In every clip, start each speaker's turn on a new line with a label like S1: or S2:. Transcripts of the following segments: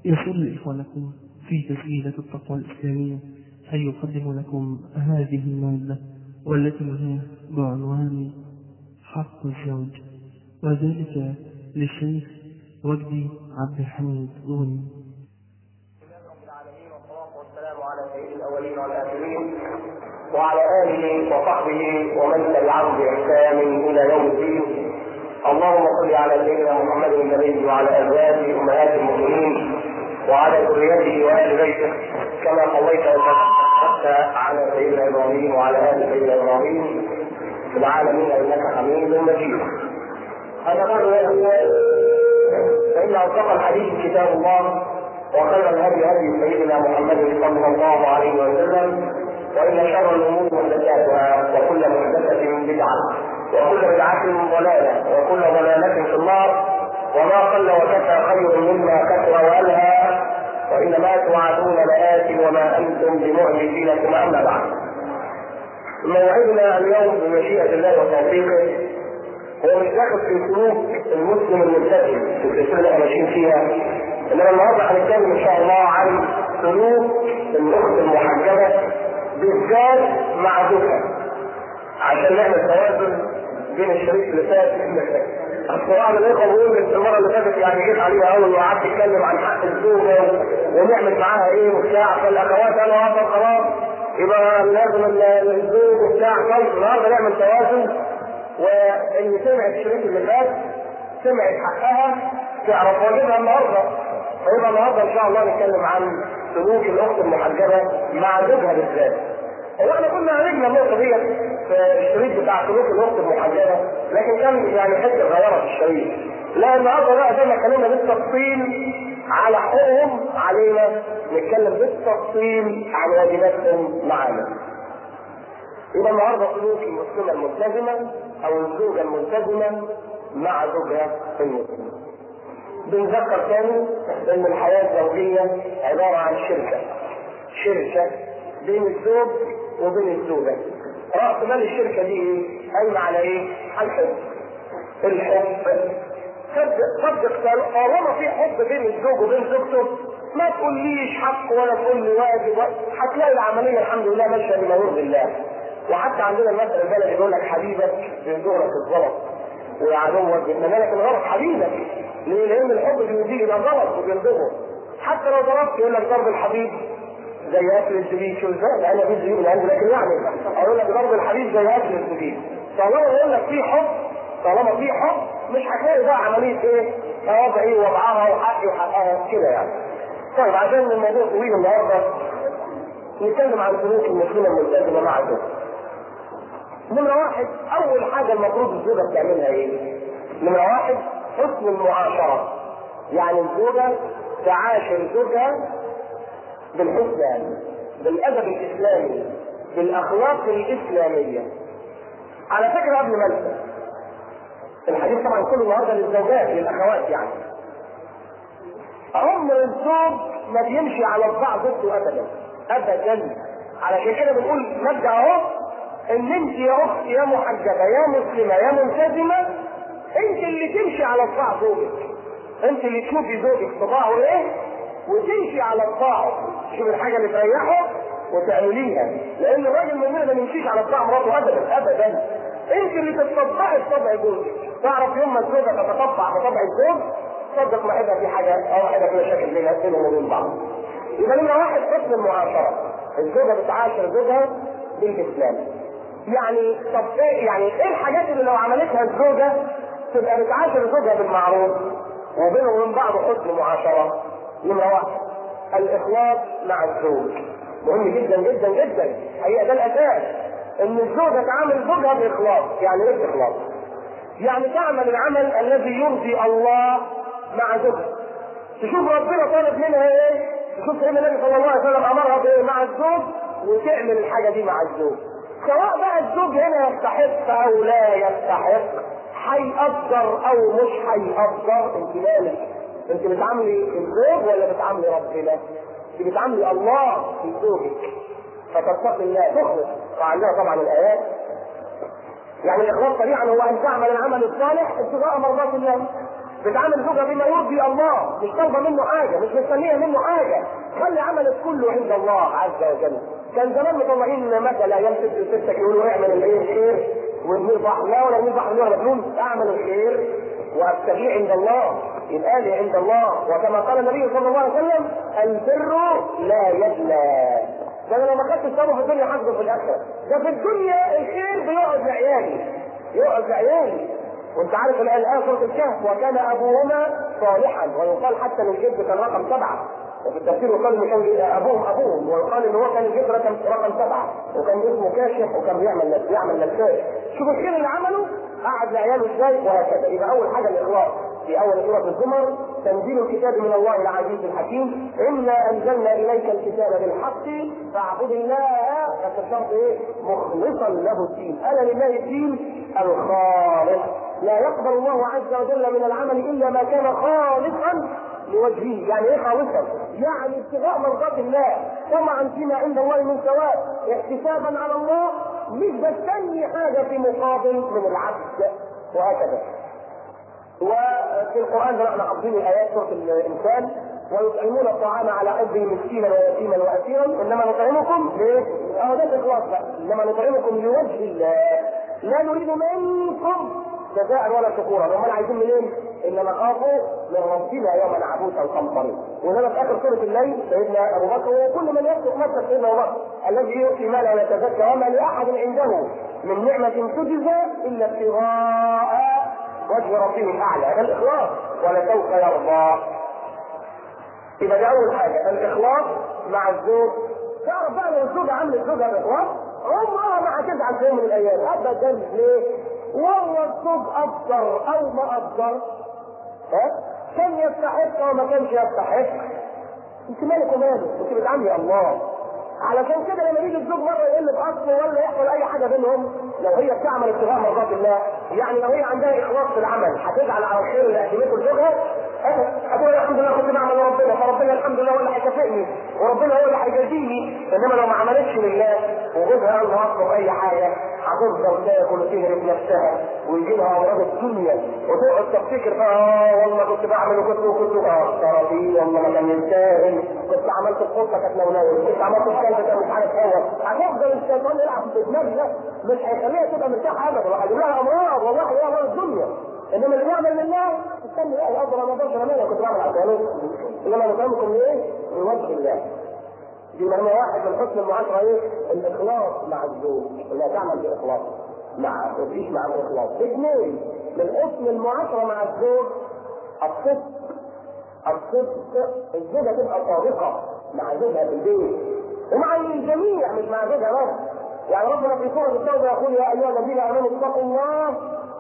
S1: يسر إخوانكم في تسجيلات التقوى الإسلامية أن يقدم لكم هذه المادة والتي هي بعنوان حق الزوج وذلك للشيخ وجدي عبد الحميد غني
S2: والسلام على سيد الاولين والاخرين وعلى اله وصحبه ومن تبعهم باحسان الى يوم الدين اللهم صل على سيدنا محمد النبي وعلى ازواجه امهات المؤمنين وعلى ذريته وال بيته كما صليت وسلمت على سيدنا ابراهيم وعلى ال سيدنا ابراهيم في العالمين انك حميد مجيد هذا بعد يا اخوان فان اصدق الحديث كتاب الله وخير الهدي هدي سيدنا محمد صلى الله عليه وسلم وان شر الامور محدثاتها وكل محدثه بدعه وكل بدعه ضلاله وكل ضلاله في النار وما قل وكفى خير مما كثر والهى وانما توعدون لآت وما انتم بمعجزين ثم اما بعد موعدنا اليوم بمشيئه الله وتوفيقه هو مش داخل في سلوك المسلم الملتزم في السلسله اللي احنا ماشيين فيها انما النهارده هنتكلم ان شاء الله عن سلوك الاخت المحجبه بالذات مع زوجها عشان نعمل توازن بين الشريك اللي فات واللي فات. اصل بعض الاخوه بيقول لي المره اللي فاتت يعني جيت عليها اول وقعدت اتكلم عن حق الزوجه ونعمل معاها ايه وبتاع فالاخوات قالوا اه طب خلاص يبقى لازم الزوج وبتاع طيب النهارده نعمل توازن وان سمعت الشريك اللي فات سمعت حقها تعرف واجبها النهارده فيبقى النهارده ان شاء الله نتكلم عن سلوك الاخت المحجبه مع زوجها بالذات. هو احنا كنا عالجنا النقطه ديت في الشريط بتاع سلوك الاخت المحجبه لكن كان يعني حته صغيره في الشريط. لا النهارده بقى زي ما اتكلمنا بالتفصيل على حقوقهم علينا نتكلم بالتفصيل عن واجباتهم معانا. يبقى النهارده سلوك المسلمه الملتزمه او الزوجه الملتزمه مع زوجها المسلم. بنذكر تاني ان الحياه الزوجيه عباره عن شركه. شركه بين الزوج وبين الزوجه. راس مال الشركه دي ايه؟ قايمه على ايه؟ على الحب. الحب صدق صدق طالما في حب بين الزوج وبين زوجته ما تقوليش حق ولا تقول لي واجب هتلاقي العمليه الحمد لله ماشيه بما يرضي الله. وحتى عندنا المثل البلدي يقول لك حبيبك بينظرك الغلط وعدوك بالممالك الغلط حبيبك ليه؟ لان الحب بيديه الى غلط وبينضغه حتى لو ضربت يقول لك ضرب الحبيب زي اكل الزبيب شو ازاي؟ انا في زبيب من عندي لكن يعني اقول لك ضرب الحبيب زي اكل الزبيب طالما يقول لك في حب طالما في حب مش هتلاقي بقى عمليه ايه؟ اه ايه وضعها وحقي وحقها كده يعني. طيب عشان الموضوع طويل النهارده نتكلم عن سلوك المسلمه الملتزمه مع زوجها. نمرة واحد أول حاجة المفروض الزوجة بتعملها إيه؟ نمرة واحد حسن المعاشرة. يعني الزوجة تعاشر زوجها بالحسنى بالأدب الإسلامي بالأخلاق الإسلامية. على فكرة قبل ما أنسى الحديث طبعا كله النهارده للزوجات للأخوات يعني. عمر الزوج ما بيمشي على صباع زوجته أبدا. أبدا. علشان كده بنقول مبدأ أهو ان انت يا اختي يا محجبه يا مسلمه يا ملتزمه انت اللي تمشي على صباع زوجك انت اللي تشوفي زوجك طباعه ايه وتمشي على طباعه تشوف الحاجه اللي تريحه وتعمليها لان الراجل مننا ما يمشيش على طباع مراته ابدا ابدا انت اللي تتطبعي بطبع زوجك تعرف يوم ما الزوجه تتطبع بطبع الزوج صدق ما هيبقى في حاجه او هيبقى في مشاكل بينهم وبين بعض يبقى نمره واحد حسن المعاشره الزوجه بتعاشر زوجها بالاسلام يعني طب ايه يعني ايه الحاجات اللي لو عملتها الزوجه تبقى بتعاشر زوجها بالمعروف وبينهم وبين بعض حسن معاشره نمره واحد الاخلاص مع الزوج مهم جدا جدا جدا هي ده الاساس ان الزوجه تعامل زوجها باخلاص يعني ايه اخلاص؟ يعني تعمل العمل الذي يرضي الله مع زوجها تشوف ربنا طالب منها ايه؟ تشوف سيدنا النبي صلى الله عليه وسلم امرها بايه مع الزوج وتعمل الحاجه دي مع الزوج سواء بقى الزوج هنا يستحق او لا يستحق هيقدر او مش هيقدر انت مالك انت بتعاملي الزوج ولا بتعاملي ربنا انت بتعاملي الله في زوجك فتتقي الله تخلص وعندنا طبعا الايات يعني الاخلاص سريعا هو ان تعمل العمل الصالح ابتغاء مرضات الله بتعامل زوجها بما يرضي الله مش طالبه منه حاجه مش مستنيه منه حاجه خلي عملك كله عند الله عز وجل كان زمان مطلعين مثل ايام ست ستك يقولوا اعمل الايه الخير ونربح لا ولا نربح ولا مجنون اعمل الخير وابتغيه عند الله يبقى لي عند الله وكما قال النبي صلى الله عليه وسلم البر لا يبلى ده انا لو ما خدتش ثوابه في الدنيا حافظه في الاخره ده في الدنيا الخير بيقعد لعيالي يقعد لعيالي وانت عارف الان الايه سوره الكهف وكان ابوهما صالحا ويقال حتى للجد كان رقم سبعه وفي التفسير يقال ان كان ابوهم ابوهم ويقال ان هو كان الجد رقم رقم سبعه وكان اسمه كاشف وكان بيعمل بيعمل نساج شوف الخير اللي عمله قعد لعياله ازاي وهكذا يبقى اول حاجه الاخلاص في اول سوره الزمر تنزيل الكتاب من الله العزيز الحكيم انا انزلنا اليك الكتاب بالحق فاعبد الله بس الشرط ايه مخلصا له الدين الا لله الدين الخالص لا يقبل الله عز وجل من العمل الا ما كان خالصا لوجهه يعني ايه خالصا يعني ابتغاء مرضات الله طمعا فيما عند الله من ثواب احتسابا على الله مش بستني حاجه في مقابل من العبد وهكذا وفي القران زي ما احنا حافظين الايات سوره الانسان ويطعمون الطعام على حبه مسكينا ويتيما واسيرا انما نطعمكم ليه؟ اه ده الاخلاص بقى انما نطعمكم لوجه الله لا نريد منكم جزاء ولا شكورا هم عايزين منين؟ انما خافوا من ربنا يوما عبوسا قمطريا وهنا في اخر سوره الليل سيدنا ابو بكر وكل من يسلك نفسه سيدنا ابو بكر الذي يؤتي ما لا يتزكى وما لاحد عنده من نعمه تجزى الا ابتغاء وجه ربه الاعلى هذا الاخلاص ولسوف يرضى يبقى ده اول حاجه الاخلاص مع الزوج تعرف بقى لو الزوجه عملت زوجها باخلاص عمرها ما هتزعل في يوم من الايام ابدا ليه؟ والله الزوج قدر او ما قدر ها؟ كان يستحق او ما كانش يستحق انت مالك وماله؟ انت بتعاملي الله علشان كده لما يجي الزوج مره يقل في اصله ولا يحصل اي حاجه بينهم لو هي بتعمل ابتغاء مرضات الله يعني لو هي عندها اخلاص في العمل هتزعل على الخير اللي قدمته لزوجها هتقول الحمد لله كنت بعمل لربنا فربنا الحمد لله هو اللي هيكافئني وربنا هو اللي هيجازيني انما لو ما عملتش لله وجوزها قال له اطلب اي حاجه هتفضل تاكل وتهرب نفسها ويجي لها امراض الدنيا وتقعد تفتكر بقى اه والله كنت بعمل وكنت وكنت اه ترى والله ما كان يستاهل كنت عملت القطه كانت لوناوي كنت عملت الكلب كان مش عارف هو هتفضل الشيطان يلعب في دماغها مش هيخليها تبقى مرتاحه ابدا وهيجيب لها امراض والله هي امراض الدنيا انما اللي بيعمل لله استنى ايه افضل ما بقدرش انا كنت بعمل عشانه انما نطعمكم لايه؟ لوجه الله دي معنى واحد من حسن المعاشره ايه؟ الاخلاص مع الزوج انها تعمل باخلاص مع وتعيش مع الاخلاص اثنين من حسن المعاشره مع الزوج الصدق الصدق الزوجه تبقى صادقه مع زوجها في البيت ومع الجميع مش مع زوجها بس يعني ربنا في سوره التوبه يقول يا ايها الذين امنوا اتقوا الله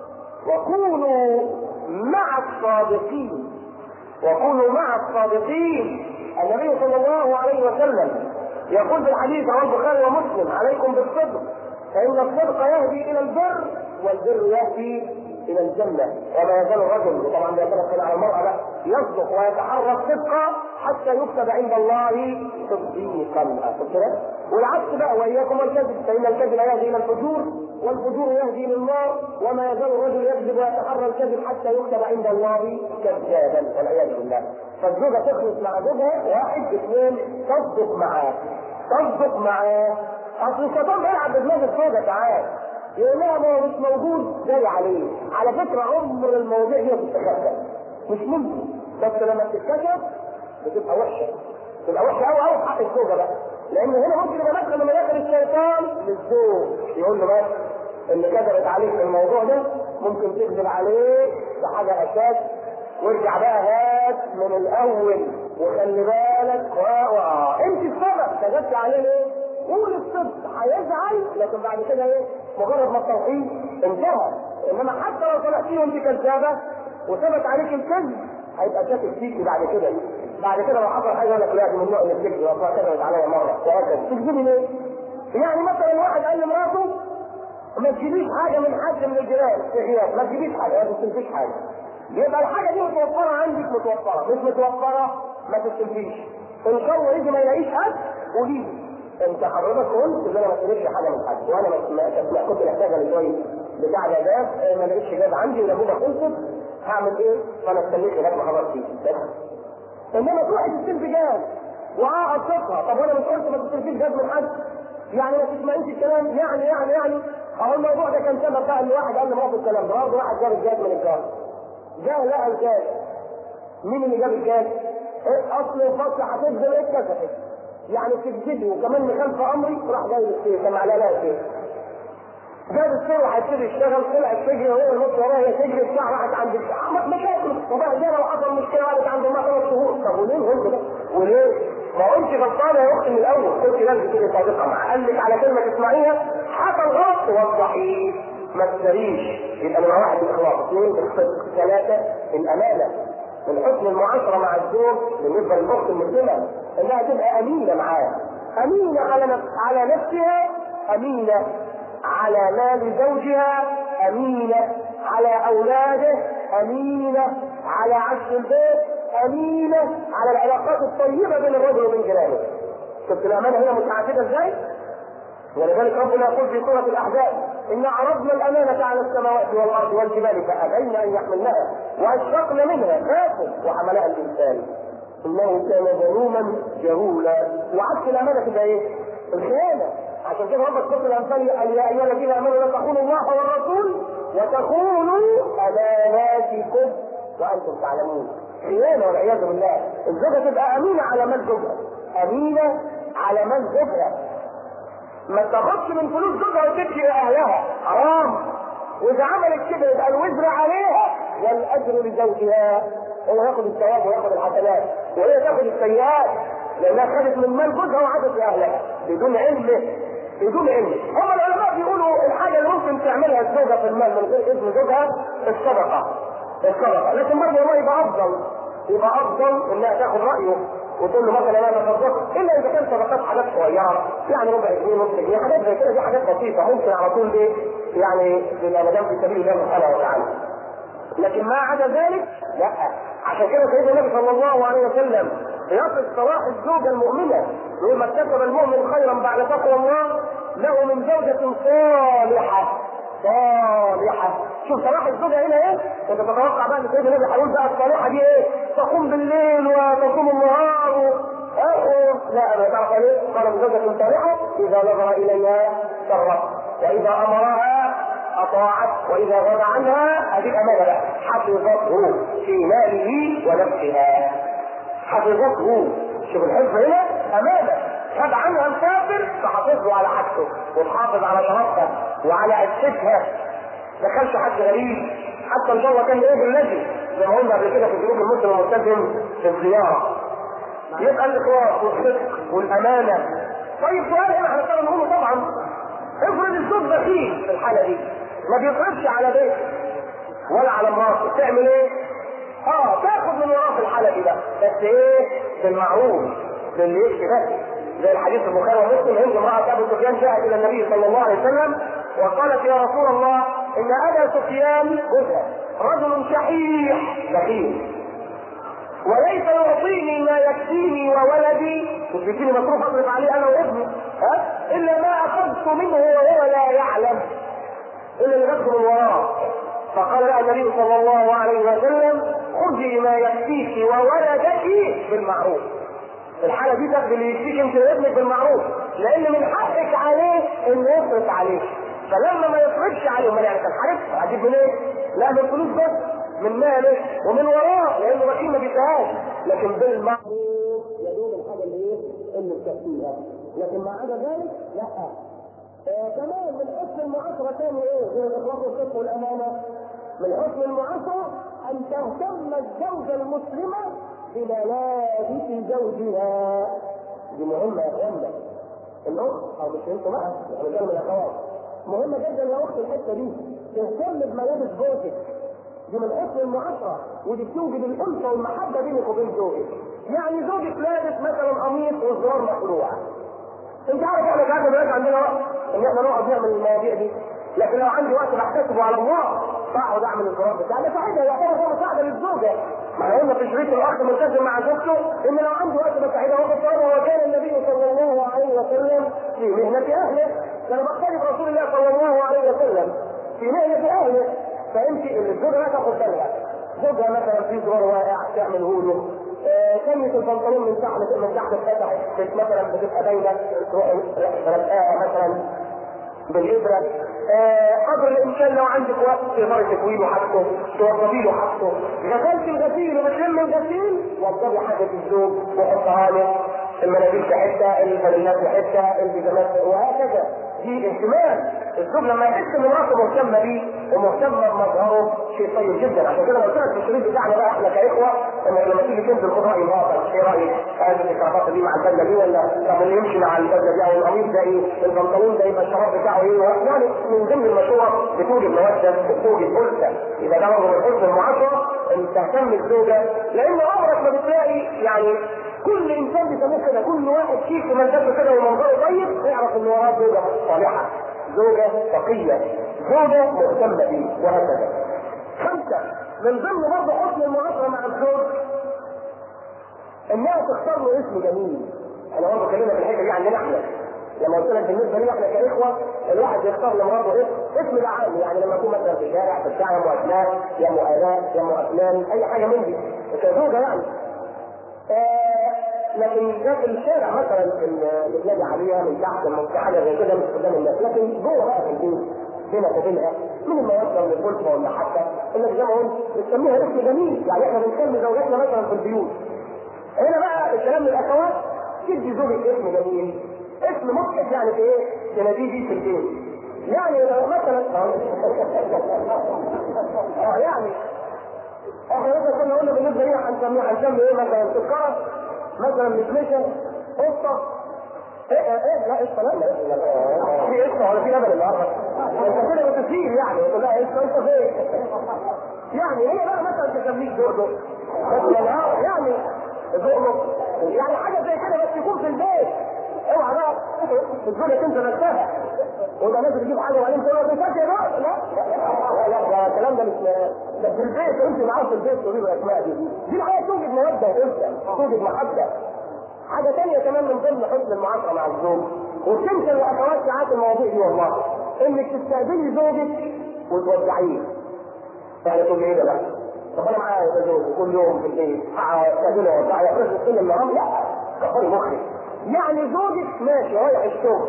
S2: وكونوا مع الصادقين وكونوا مع الصادقين النبي صلى الله عليه وسلم يقول في الحديث رواه البخاري ومسلم عليكم بالصدق فان الصدق يهدي الى البر والبر يهدي الى الجنه وما يزال الرجل وطبعا ده يتنقل على المراه بقى يصدق ويتحرى الصدق حتى يكتب عند الله صديقا كده والعكس بقى واياكم الكذب فان الكذب يهدي الى الفجور والفجور يهدي الى النار وما يزال الرجل يكذب ويتحرى الكذب حتى يكتب عند الله كذابا والعياذ بالله فالزوجه تخلص مع زوجها واحد اثنين تصدق معاه تصدق معاه اصل الشيطان بيلعب بدماغ الزوجه تعال يقول لها ما هو مش موجود جاي عليه على فكره عمر المواضيع هي بتتخفى مش ممكن بس لما بتتكشف بتبقى وحشه تبقى وحشه قوي قوي في حق الزوجه بقى لان هنا ممكن يبقى مدخل من مداخل الشيطان للزوج يقول له بس اللي كذبت عليك في الموضوع ده ممكن تكذب عليه بحاجه اساس وارجع بقى هات من الاول وخلي بالك و... و... انت السبب كذبت عليه ليه؟ قول الصدق هيزعل لكن بعد كده ايه؟ مجرد ما التوحيد انتهى انما حتى لو طلعتي وانت كذابه وثبت عليك الكذب هيبقى شاكك فيكي بعد كده بعد كده لو حصل حاجه يقول لك لا دي من نوع من الذكر اصلا كذبت عليا مره وهكذا تكذبي ليه؟ يعني مثلا واحد قال لمراته ما تجيبيش حاجه من حد من الجيران في غياب ما تجيبيش حاجه ما تستلفيش حاجه يبقى الحاجه دي متوفره عندك متوفره مش متوفره ما تستلفيش ان شاء الله يجي ما يلاقيش حد قولي لي انت حضرتك قلت ان انا ما استلفش حاجه من حد وانا ما كنت محتاجه لشويه بتاع الاداب ما لقيتش جاب عندي ولا ابوك خلصت هعمل ايه؟ فانا استنيت لغايه ما خلاص تيجي بس انما تروح تستلف جاز واه اصدقها طب وانا مش قلت ما تستلفيش جاز من حد يعني ما تسمعيش الكلام يعني يعني يعني اهو الموضوع ده كان سبب بقى ان واحد قال لي برضه الكلام ده برضه واحد جاب الجاز من الجاز جاء لقى الجاز مين اللي جاب الجاز؟ إيه اصل الفصل هتفضل اتكسفت يعني تكذبي وكمان مخالف امري راح جاي السيف كان على لا سيف جاب السيف وهيبتدي يشتغل طلع تجري وهو ينط وراها هي تجري بتاع راحت عند عملت مشاكل وبعد كده لو حصل مشكله قعدت عنده ما ثلاث شهور طب وليه الغلط ده؟ وليه؟ ما قلتش غلطانه يا اختي من الاول قلت لازم تكوني صادقه معاه قال لك على كلمه تسمعيها حصل غلط وضحيه ما تسريش يبقى نمره واحد الاخلاص اثنين الصدق ثلاثه الامانه من حسن المعاشره مع الزوج بالنسبه للاخت المسلمه انها تبقى امينه معاه امينه على نفس على نفسها امينه على مال زوجها امينه على اولاده امينه على عفش البيت امينه على العلاقات الطيبه بين الرجل وبين جيرانه شفت الامانه هنا متعدده ازاي؟ ولذلك ربنا يقول في سورة الأحزاب إن عرضنا الأمانة على السماوات والأرض والجبال فأبين أن يحملنها وأشفقن منها خافوا وحملها الإنسان إنه كان ظلوما جهولا وعكس الأمانة تبقى إيه؟ الخيانة عشان كده ربك سورة الأنفال قال يا أيها الذين آمنوا لا تخونوا الله والرسول وتخونوا أماناتكم وأنتم تعلمون خيانة والعياذ بالله الزوجة تبقى أمينة على مال زوجها أمينة على مال زوجها ما تاخدش من فلوس زوجها وتدي لاهلها حرام واذا عملت كده يبقى الوزر عليها والاجر لزوجها هو ياخد الثواب وياخد الحسنات وهي تاخد السيئات لانها خدت من مال جوزها وعادت لاهلها بدون علم بدون علم هم العلماء بيقولوا الحاجه اللي ممكن تعملها الزوجه في المال من غير اذن زوجها الصدقه الصدقه لكن برضه والله يبقى افضل يبقى افضل انها تاخد رايه وتقول له مثلا انا تصدقت الا اذا كان صدقات حاجات صغيره يعني ربع جنيه نص جنيه حاجات زي كده دي حاجات بسيطه ممكن على طول ايه يعني يبقى ما دام في سبيل الله سبحانه وتعالى لكن ما عدا ذلك لا عشان كده سيدنا النبي صلى الله عليه وسلم يصف صلاح الزوجه المؤمنه يقول ما اكتسب المؤمن خيرا بعد تقوى الله له من زوجة صالحة صالحة شوف صلاح الزوجة هنا ايه؟ انت تتوقع بقى ان سيدنا النبي هيقول بقى الصالحة دي ايه؟ تقوم بالليل وتصوم النهار و... أه لا أنا تعرف ليه؟ قال من زوجة صالحة إذا نظر إليها سرت وإذا أمرها أطاعت وإذا غاب عنها هذه أمانة بقى حفظته في ماله ونفسها حفظته شوف الحفظ هنا أمانة خد عنها الكافر فحافظ له على حاجته وتحافظ على شرفها وعلى عفتها ما دخلش حد غريب حتى ان شاء الله كان ايه بالذي زي ما قلنا قبل كده في جنوب المسلم الملتزم في الزياره يبقى الاخلاص والصدق والامانه طيب سؤال هنا هنضطر نقوله طبعا افرض الزوج بخيل في الحاله دي ما بيصرفش على بيته ولا على مراته تعمل ايه؟ اه تاخد من وراه في الحاله دي بقى بس ايه؟ بالمعروف باللي يكفي بس زي الحديث البخاري ومسلم عند امرأة أبو سفيان جاءت إلى النبي صلى الله عليه وسلم وقالت يا رسول الله إن أبا سفيان جزء رجل شحيح بخيل وليس يعطيني ما يكفيني وولدي مش بيديني مصروف اصرف عليه انا وابني ها الا ما اخذت منه وهو لا يعلم الا اللي باخده من وراه فقال لها النبي صلى الله عليه وسلم خذي ما يكفيك وولدك بالمعروف الحالة دي تاخد اللي يكفيك انت وابنك بالمعروف لان من حقك عليه انه يصرف عليك فلما ما يصرفش عليه امال يعني كان حارس هجيب من ايه؟ لا من فلوس بس من ماله ومن وراه لانه وكيل ما بيديهاش لكن بالمعروف يدوم الحاجه اللي ايه؟ اللي تكفيها لكن ما عدا ذلك لا آه كمان من حسن المعاشره ثاني ايه؟ غير الاخلاق والصدق والامانه من حسن المعاشره ان تهتم الزوجه المسلمه بملابس زوجها دي مهمة يا اخوانا الاخت او مش انتوا بقى رجال من الاخوات مهمة جدا يا اخت الحتة دي تهتم بملابس زوجك دي من حسن المعاشرة ودي بتوجد الألفة والمحبة بينك وبين زوجك يعني زوجك لابس مثلا قميص والزرار مخلوع انت عارف احنا ساعات دلوقتي عندنا وقت ان احنا نقعد نعمل المواضيع دي لكن لو عندي وقت بحتسبه على الله فاقعد اعمل الزرار بتاعي ده ساعتها يعتبر هو مساعده للزوجه ما احنا قلنا في شريط الاخ ملتزم مع زوجته ان لو عنده وقت بساعدها واخد ثوابه وكان النبي صلى الله عليه وسلم في مهنه اهله كان بقترب رسول الله صلى الله عليه وسلم في مهنه اهله فانت اللي الزوجه لا تاخد بالها زوجها مثلا في زرار واقع تعمله له آه، كمية البنطلون من تحت من تحت اتفتحت مثلا بتبقى باينة تروح رقاها مثلا بالإبرة آه، قدر الإمكان لو عندك وقت تقدري تكوي له حاجته توضبي له حاجته غسلت الغسيل وبتلم الغسيل وضبي حاجة الزوج وحطها له المناديل في حتة الفانيلات في حتة البيجامات وهكذا دي اهتمام الزوج لما يحس ان مراته مهتمه بيه ومهتمه بمظهره شيء طيب جدا عشان كده قلت لك في الشريط بتاعنا بقى احنا كاخوه ان لما تيجي تنزل خد راي مراتك ايه رايك؟ هذه الكرافته دي مع البدله دي ولا طب اللي يمشي مع البدله دي او القميص ده ايه؟ البنطلون ده يبقى الشراب بتاعه ايه؟ يعني من ضمن المشروع بتوجد موده بتوجد ألفة اذا ده برضه من حسن المعاشره ان تهتم الزوجه لان عمرك ما بتلاقي يعني كل انسان بيسموه كده كل واحد شيك ومنزله كده ومنظره طيب يعرف ان وراه زوجه صالحه زوجه تقيه زوجه مهتمه بيه وهكذا خمسه من ضمن برضه حسن المعاشره مع الزوج انها تختار له اسم جميل انا برضه اتكلمنا في الحته دي عندنا احنا لما قلت لك بالنسبه لنا احنا كاخوه الواحد يختار لمراته اسم اسم العام يعني لما يكون مثلا في الشارع في الشارع يا ام اسماء يا ام الاء يا ام افلان اي حاجه من دي كزوجه يعني آه لكن ده في الشارع مثلا اللي بتلاقي عليها من تحت لما في حاجه زي كده مش قدام الناس لكن جوه بقى في البيت بينك وبينها من الموده والخلفه والمحبه انك زي ما قلت بتسميها اسم جميل يعني احنا بنسمي زوجاتنا مثلا في البيوت هنا بقى الكلام للاخوات تدي زوجك اسم جميل اسم مضحك يعني في ايه؟ تناديه بيه في البيت يعني لو مثلا اه يعني احنا مثلا كنا قلنا بالنسبه لنا هنسميه هنسمي ايه مثلا سكر مثلا مشمشه قطه ايه ايه لا قطه لا لا في قطه ولا في لبن النهارده انت كده بتثير يعني تقول لها قطه انت فين يعني هي بقى مثلا تسميك دردر مثلا يعني زقلق يعني حاجه زي كده بس يكون في البيت اوعى بقى الزوجه انت نفسها وده لازم تجيب حاجه وبعدين تقول له فاكر لا لا لا ده الكلام ده مش ده في البيت انت معاه في البيت تقولي له اسماء دي دي الحقيقه توجد موده وانثى توجد محبه حاجه ثانيه كمان من ضمن حسن المعاشره مع الزوج وبتنسى الاخوات ساعات المواضيع دي والله انك تستقبلي زوجك وتودعيه يعني تقول ايه ده بقى طب انا معايا زوج كل يوم في البيت استقبله وودعيه يخرج السن النهار لا كفري مخي يعني زوجك ماشي رايح الشغل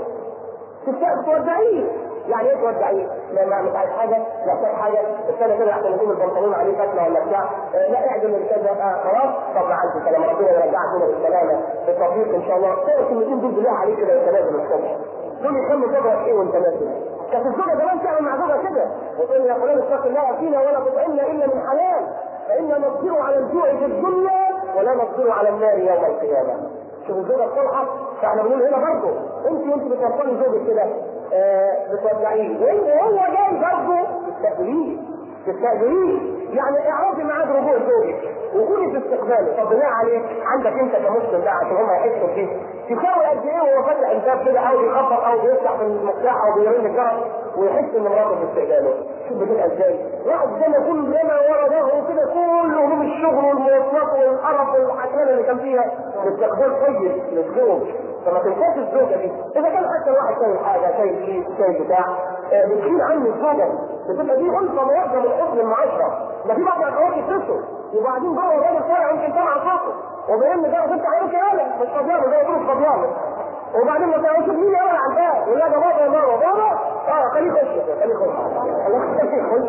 S2: تودعيه يعني ايه تودعيه؟ لما مش عايز حاجه محتاج حاجه استنى كده عشان يكون البنطلون عليه فتله ولا بتاع آه لا اعدل الكذا آه خلاص طب عندي سلام ربنا يرجعك هنا بالسلامه بالتوفيق ان شاء الله تعرف الكلمتين دول بالله عليك كده وانت نازل الصبح دول يخلوا صدرك ايه وانت نازل كانت الزوجه زمان تعمل مع زوجها كده وتقول يا فلان اتق الله فينا ولا تطعمنا الا من حلال فانا نصبر على الجوع في الدنيا ولا نصبر على النار يوم القيامه شوف الزوجه الصالحه فاحنا بنقول هنا برضه انت وانت بتوصلي زوجك كده آه بتودعيه وهو جاي برضه تستقبليه تستقبليه يعني اعرفي ميعاد رجوع زوجك وكوني في استقباله طب بالله عليك عندك انت كمسلم بقى عشان هم يحسوا بيه تساوي قد ايه وهو فاتح الباب كده او بيخبط او بيفتح في المفتاح او بيرن الجرس ويحس ان مراته في استقباله شوف بتبقى ازاي واحد زي ما يكون رمى ورا ظهره كده كل هموم الشغل والمواصلات والقرف والحكايه اللي كان فيها استقبال طيب للزوج فما تنساش الزوجه دي اذا كان حتى واحد شايل حاجه شايل شيء شايل بتاع آه بتشيل عنه الزوجه بتبقى دي انثى موجهه من حسن المعاشره ده في بعض الاخوات يتصلوا وبعدين جوه الراجل طالع يمكن سمع صوته وبيقول لي ده انت عينك يالا مش فاضيانه زي ما مش فاضيانه وبعدين ما تعرفش مين يالا على الباب يقول لها ده بابا يا ماما بابا اه خليه يخش خليه يخش خليه يخش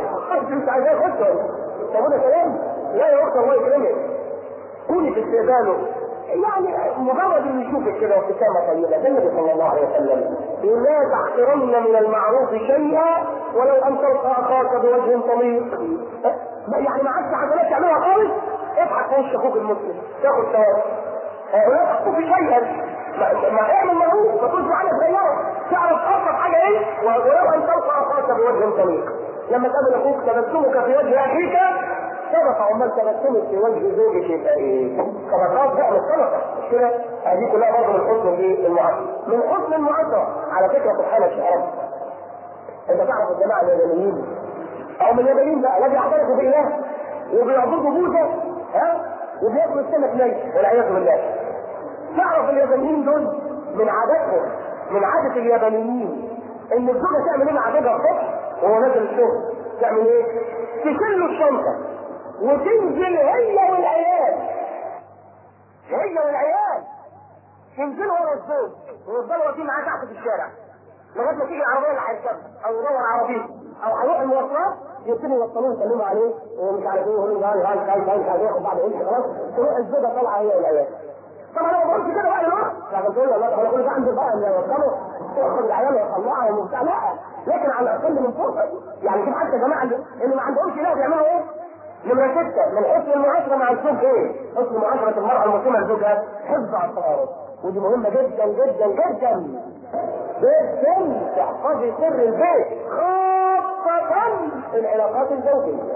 S2: خش مش عايزاه يخش طب وده كلام لا يا اخت الله يكرمك كوني في استقباله يعني مجرد انه يشوفك كده وابتسامه طيبه ده النبي صلى الله عليه وسلم يقول لا تحقرن من المعروف شيئا ولو ان تلقى اخاك بوجه طليق يعني ما عادش حسنات تعملها خالص اضحك في وش اخوك المسلم تاخد ثواب لا تخطب شيئا ما اعمل معروف ما تقولش حاجه صغيره تعرف ابسط حاجه ايه ولو ان تلقى اخاك بوجه طليق لما تقابل اخوك تبسمك في وجه اخيك صدقة عمال تبسمك في وجه زوجك يبقى ايه؟ صدقات بقى مش صدقة مش كده؟ هذه كلها برضه من حسن الايه؟ المعاشرة. من حسن المعاشرة على فكرة سبحان الشعراء. انت تعرف الجماعة اليابانيين او من اليابانيين بقى لا بيعترفوا باله وبيعبدوا بوذا ها؟ وبياكلوا السمك ني والعياذ بالله. تعرف اليابانيين دول من عاداتهم من عادة اليابانيين ان الزوجة تعمل ايه مع زوجها الصبح وهو نازل الشغل؟ تعمل ايه؟ تشيل له الشنطة وتنزل هي والعيال هي والعيال تنزلوا ورا الزوج ويفضلوا واقفين معاه تحت في الشارع لغايه ما تيجي العربيه اللي هيركبها او يدور عربيه او هيروح المواصلات يبتدوا يوصلوه يسلموا عليه ومش عارف ايه يقولوا هاي هاي هاي هاي هاي ياخد بعد ايه خلاص تروح الزوجه طالعه هي والعيال طبعا انا ما بقولش كده بقى الوقت يعني تقول لا انا كل ده عندي بقى اللي يوصله ياخد العيال ويطلعها وبتاع لا لكن على الاقل من فرصه يعني شوف حتى يا جماعه اللي ما عندهمش لا بيعملوا ايه؟ نمرة ستة من حسن المعاشرة مع الزوج ايه؟ حسن معاشرة المرأة المسلمة لزوجها حفظ أسراره ودي مهمة جدا جدا جدا جدا تحفظي سر البيت خاصة العلاقات الزوجية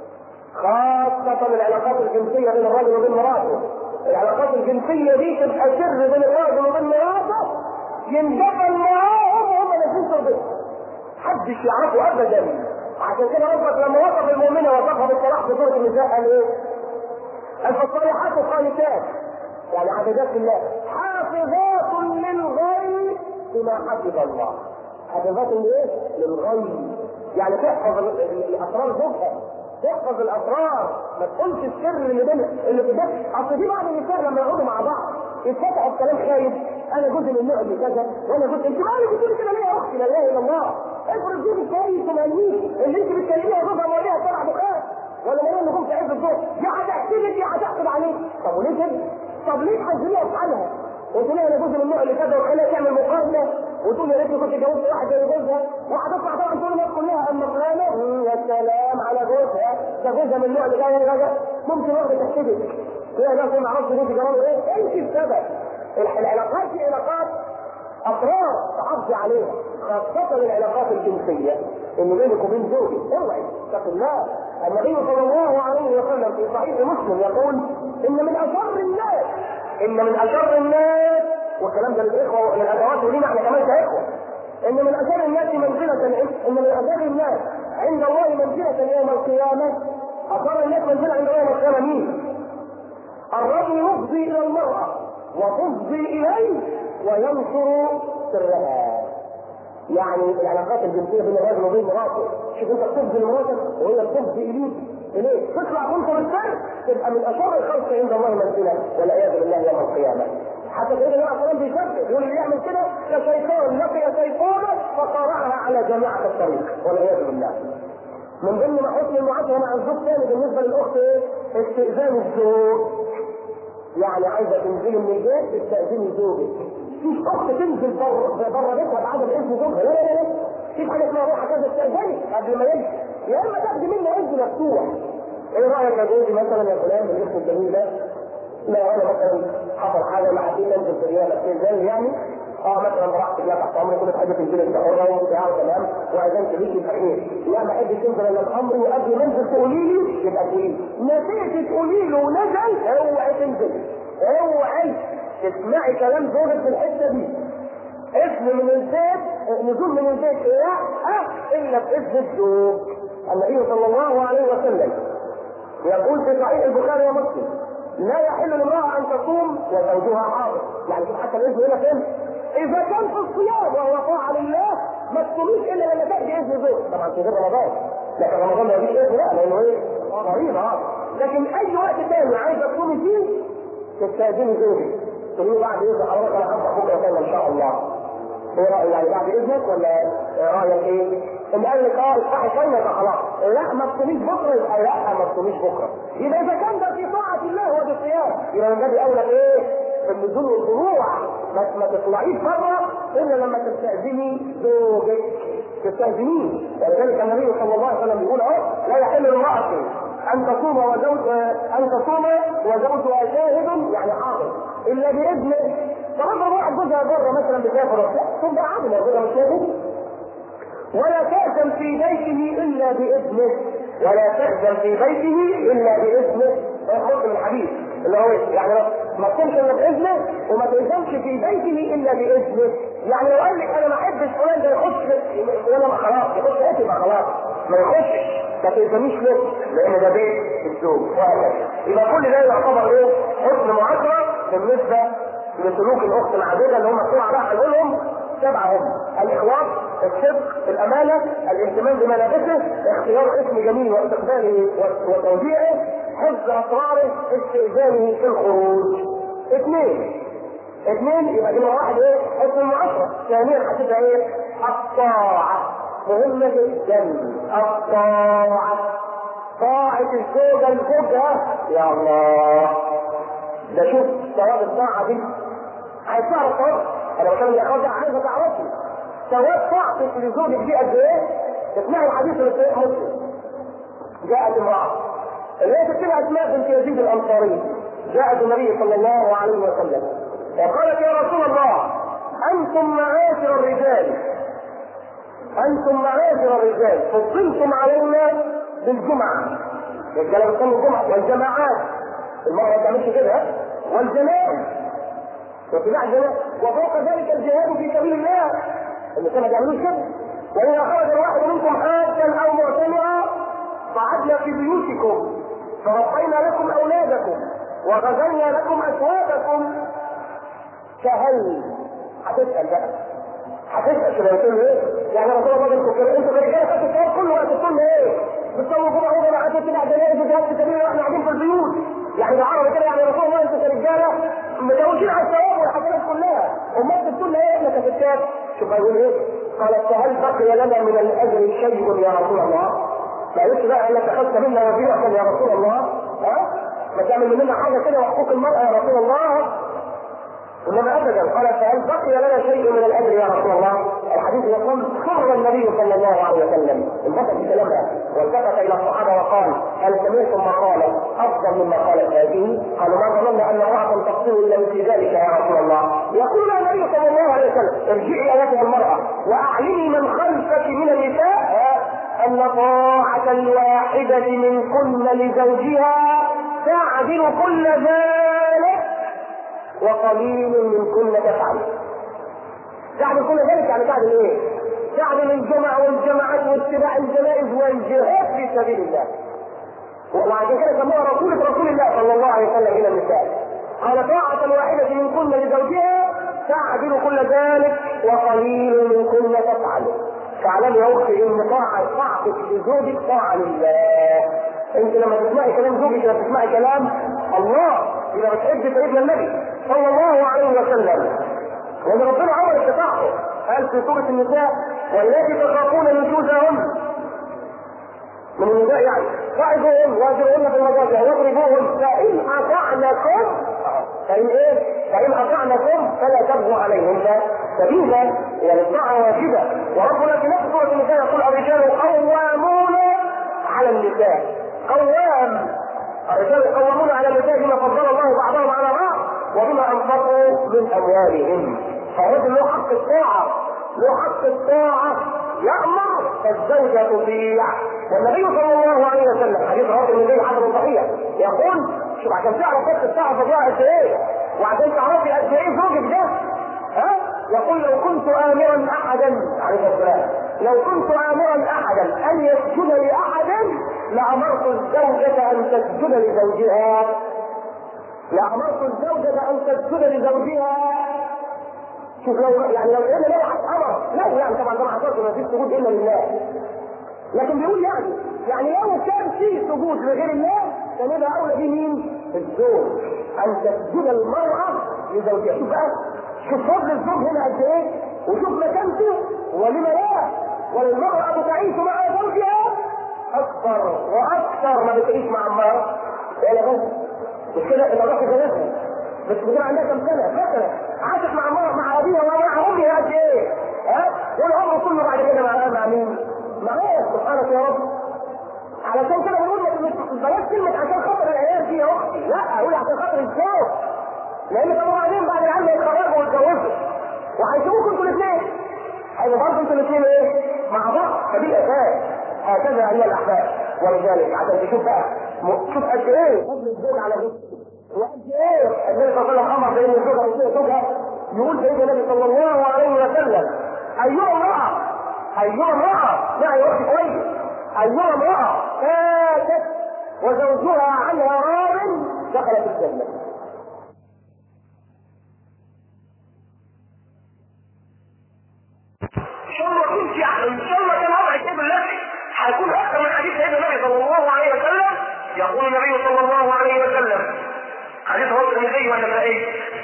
S2: خاصة العلاقات الجنسية بين الرجل وبين مراته العلاقات الجنسية دي تبقى سر بين الرجل وبين مراته يندفن معاهم وهم نازلين في البيت محدش يعرفه ابدا عشان كده ربك لما وصف المؤمنه وصفها بالصلاح في سوره النساء قال ايه؟ الفصالحات الخالصات يعني عبادات الله حافظات للغيب بما حفظ الله حافظات لايه؟ للغيب يعني تحفظ الاسرار زوجها تحفظ الاسرار ما تقولش السر اللي بينها اللي في البيت اصل في بعض النساء لما يقعدوا مع بعض يتفتحوا بكلام خايب انا جزء من النوع اللي كذا وانا جزء انت مالك بتقولي كده ليه يا اختي لا اله الا الله افرض زوجك كويس ومهنيك اللي انت بتكلميها جوزها موليها طلع دخان ولا موليها انكم في عز الظهر دي هتحسدك دي هتحسد عليك طب وليه كده؟ طب ليه تحزنيها في حالها؟ وتقول لها انا جزء من النوع اللي كذا وخليها تعمل مقارنه وتقول يا ريتني كنت اتجوزت واحد زي جوزها وهتطلع طبعا تقول الناس كلها اما فلانه يا سلام على جوزها ده جوزها من النوع اللي جاي كذا ممكن واحده تحسدك هي ناس ما اعرفش جوزي جراله ايه انت السبب العلاقات دي علاقات اسرار تحافظي عليها خاصة العلاقات الجنسية اللي بينك وبين زوجك اوعي اتق الله النبي صلى الله عليه وسلم في صحيح مسلم يقول ان من اشر الناس ان من اشر الناس والكلام ده للاخوه للادوات ولينا احنا كمان كاخوه ان من اشر الناس منزلة ان من اشر الناس عند الله منزلة يوم القيامة اشر الناس منزلة عند الله يوم القيامة مين؟ الرجل يفضي الى المرأة وتفضي اليه وينشر سرها يعني العلاقات الجنسيه بين الرجل وبين مراته شوف انت بتفضي لمراتك وهي بتفضي اليك اليه تطلع تنشر السر تبقى من اشر الخلق عند الله منزله والعياذ بالله يوم القيامه حتى سيدنا النبي عليه الصلاه بيشبه يقول اللي يعمل كده كشيطان لقي شيطانه فقارعها على جماعه الطريق والعياذ بالله من ضمن ما حسن المعاشره مع الزوج ثاني بالنسبه للاخت ايه؟ استئذان الزوج يعني عايزه تنزلي من البيت تستاذني زوجك مفيش اخت تنزل بره بره بيتها بعدم اذن زوجها لا لا لا مفيش حاجه اسمها روح كذا تستاذني قبل ما يمشي يا اما تاخدي منه اذن مفتوح ايه رايك يا جوزي مثلا يا فلان الاخت الجميل ده لا انا مثلا حصل حاجه مع حد انزل في الرياضه استئذان يعني اه مثلا رحت لا تحت امري كنت حاجه تنزل انت حره وبتاع وتمام واذنت ليك يبقى خير لا ما احبش تنزل الا بامري وقبل ما انزل تقولي لي يبقى تقولي نسيتي تقولي له ونزل اوعي تنزل اوعي تسمعي كلام زوجك في الحته دي اسم من البيت نزول من البيت لا الا باذن الزوج النبي صلى الله عليه وسلم يقول في صحيح البخاري ومسلم لا يحل لامرأة أن تصوم وزوجها حاضر، يعني شوف حتى الإذن هنا فين؟ إذا كان في الصيام وهو طاعة لله ما تصوميش إلا لما تأتي إذن زوج، طبعا في غير رمضان، لكن رمضان ما فيش إذن لا لأنه إيه؟ فريضة لكن أي وقت تاني عايزة تصومي فيه تستأذني زوجك، تقولي له بعد إذن حضرتك أنا هفتح بكرة تاني إن شاء الله. ايه رأيك يعني بعد إذنك ولا رأيك إيه؟ اللي قال لك اه افتحي شويه يبقى خلاص لا ما تصوميش بكره يبقى لا ما تصوميش بكره يبقى اذا كان ده في طاعه الله وبالصيام يبقى من باب اولى ايه؟ في النزول والخضوع ما ما تطلعيش بره الا لما تستاذني زوجك تستاذنيه ولذلك النبي صلى الله عليه وسلم بيقول اهو لا يحل لامراه ان تصوم وزوج ان تصوم وزوجها شاهد يعني حاضر الا باذنه فافرض واحد جوزها بره مثلا بيسافر لا تبقى عادي لو جوزها مش شاهد ولا تأذن في بيته إلا بإذنه ولا تأذن في بيته إلا بإذنه ده حكم الحديث اللي هو يعني ما تكونش الا باذنه وما تلزمش في بيته الا باذنه يعني لو قال لك انا ما احبش فلان ده يخش وانا خلاص يخش بيتي يبقى خلاص ما يخشش ما تلزميش له لان ده بيت الزوج وهكذا يبقى كل ده يعتبر ايه؟ حسن معاشره بالنسبه لسلوك الاخت مع زوجها اللي هم السبعه بقى هنقولهم سبعه هم الاخلاص الصدق الامانه الاهتمام بملابسه اختيار اسم جميل واستقباله وتوزيعه حفظ اسراره استئذانه في الخروج اثنين اثنين يبقى دي واحد ايه؟ حسن المعاشرة ثانيا هتبقى ايه؟ الطاعة مهمة جدا الطاعة طاعة الزوجة لزوجها يا الله ده شوف ثواب الطاعة دي عايز تعرف ثواب انا بكلم الاخوات ده عايزة تعرفي ثواب طاعتك لزوجك دي قد ايه؟ اسمعوا الحديث اللي في صحيح مسلم جاءت امرأة اللي هي تكتب اسماء بنت يزيد الانصاري جاءت النبي صلى الله عليه وسلم وقالت يا رسول الله انتم معاشر الرجال انتم معاشر الرجال فضلتم علينا بالجمعه الرجاله بيصلوا الجمعه والجماعات المرأة ما بتعملش كده والجنائز واتباع الجنائز وفوق ذلك الجهاد في سبيل الله النساء ما بيعملوش كده واذا خرج الواحد منكم حاجا او معتمرا قعدنا في بيوتكم فربينا لكم اولادكم وغزلنا لكم اسواقكم فهل هتسال بقى هتسال كده تقول ايه؟ يعني رسول الله انتوا كده انتوا رجاله خدتوا الصواب كله وقت تقول ايه؟ بتصلوا جمعه وجمعه تبع جنائز وجهاد في سبيل الله احنا قاعدين في البيوت يعني بالعربي كده يعني رسول الله انتوا كرجاله متجوزين على الثواب والحسنات كلها امال بتقول لنا ايه احنا كستات؟ شوف هيقول ايه؟ قالت فهل بقي لنا من الاجر شيء يا رسول الله؟ ما قالتش بقى انك اخذت منا وزيره يا رسول الله ها؟ ما تعمل مننا حاجه كده وحقوق المراه يا رسول الله انما ابدا قال فهل بقي لنا شيء من الاجر يا رسول الله؟ الحديث يقول خر النبي صلى الله عليه وسلم انبسط بكلامها والتفت الى الصحابه وقال هل سمعتم مقالا افضل مما قالت هذه؟ قالوا ما ظننا ان امراه تقصر الا مثل ذلك يا رسول الله يقول النبي صلى الله عليه وسلم ارجعي ايتها المراه واعلمي من خلفك من النساء ان طاعه الواحده منكن لزوجها تعدل كل ذلك وقليل من كل تفعل تعدل كل ذلك يعني تعدل ايه؟ تعدل الجمع والجماعات واتباع الجنائز والجهاد في سبيل الله وعشان كده سموها رسولة رسول الله صلى الله عليه وسلم الى النساء قال طاعة الواحدة من كل لزوجها تعدل كل ذلك وقليل من كل تفعل فاعلم يا اختي ان طاعة طاعتك لزوجك طاعة لله انت لما تسمعي كلام زوجك لما تسمعي كلام الله اذا بتحب سيدنا النبي صلى الله عليه وسلم وان ربنا امر استطاعته قال في سوره النساء والتي تخافون نشوزهن من النداء يعني فاعظوهن واجروهن في المضاجع واضربوهن فان اطعنكم فان ايه؟ فان اطعنكم فلا تبغوا عليهن سبيلا يعني الطاعه واجبه وربنا في نفس سوره النساء يقول الرجال قوامون على النساء قوام الرجال قوامون على النساء بما فضل الله بعضهم على بعض وبما انفقوا من اموالهم فالرجل له حق الطاعه له حق الطاعه يامر فالزوجه تطيع والنبي صلى الله عليه وسلم حديث رواه النبي حسن صحيح يقول شوف عشان تعرف بس الطاعه فضلها قد ايه وعشان تعرفي قد ايه زوجك ده ها يقول لو كنت امرا احدا عليه السلام لو كنت امرا احدا ان يسجد لاحد لامرت الزوجه ان تسجد لزوجها لامرت الزوجه ان تسجد لزوجها شوف لو يعني لو قلنا لا امر لا يعني طبعا ده ما حصلش ما فيش سجود الا لله لكن بيقول يعني يعني لو كان في سجود لغير الله كان يبقى اولى به مين؟ الزوج ان تسجد المراه لزوجها شوف بقى شوف فضل الزوج هنا قد ايه وشوف مكانته ولما لا والمرأة تعيش مع زوجها أكثر وأكثر ما بتعيش مع امها ولا بس مش كده الموضوع في جنازها بس بتكون عندها كم سنة مثلا عاشت مع امها مع أبيها ومع أمها قد إيه؟ ها؟ والعمر كله بعد كده مع مع مين؟ مع ايه سبحانك يا رب علشان كده بنقول لك مش بلاش كلمة عشان خاطر العيال دي يا أختي لا أقول عشان خاطر الزوج لان طبعا بعدين بعد العلم يتخرجوا ويتجوزوا وهيسيبوكم انتوا الاثنين هيبقوا برضه انتوا الاثنين ايه؟ مع بعض فدي الاساس هكذا هي الاحباب ولذلك عشان تشوف بقى م- شوف قد ايه فضل الزوج على زوجته وقد ايه النبي صلى الله عليه وسلم امر بين الزوجه وزوجها زوجها يقول سيدنا النبي صلى الله عليه وسلم ايها امراه ايها امراه لا يا اختي كويس ايها امراه فاتت وزوجها عنها راض دخلت الجنه ان شاء الله كنت يعني ان شاء الله كان وضعك ايه بالله هيكون اكثر من حديث سيدنا النبي صلى الله عليه وسلم يقول النبي صلى الله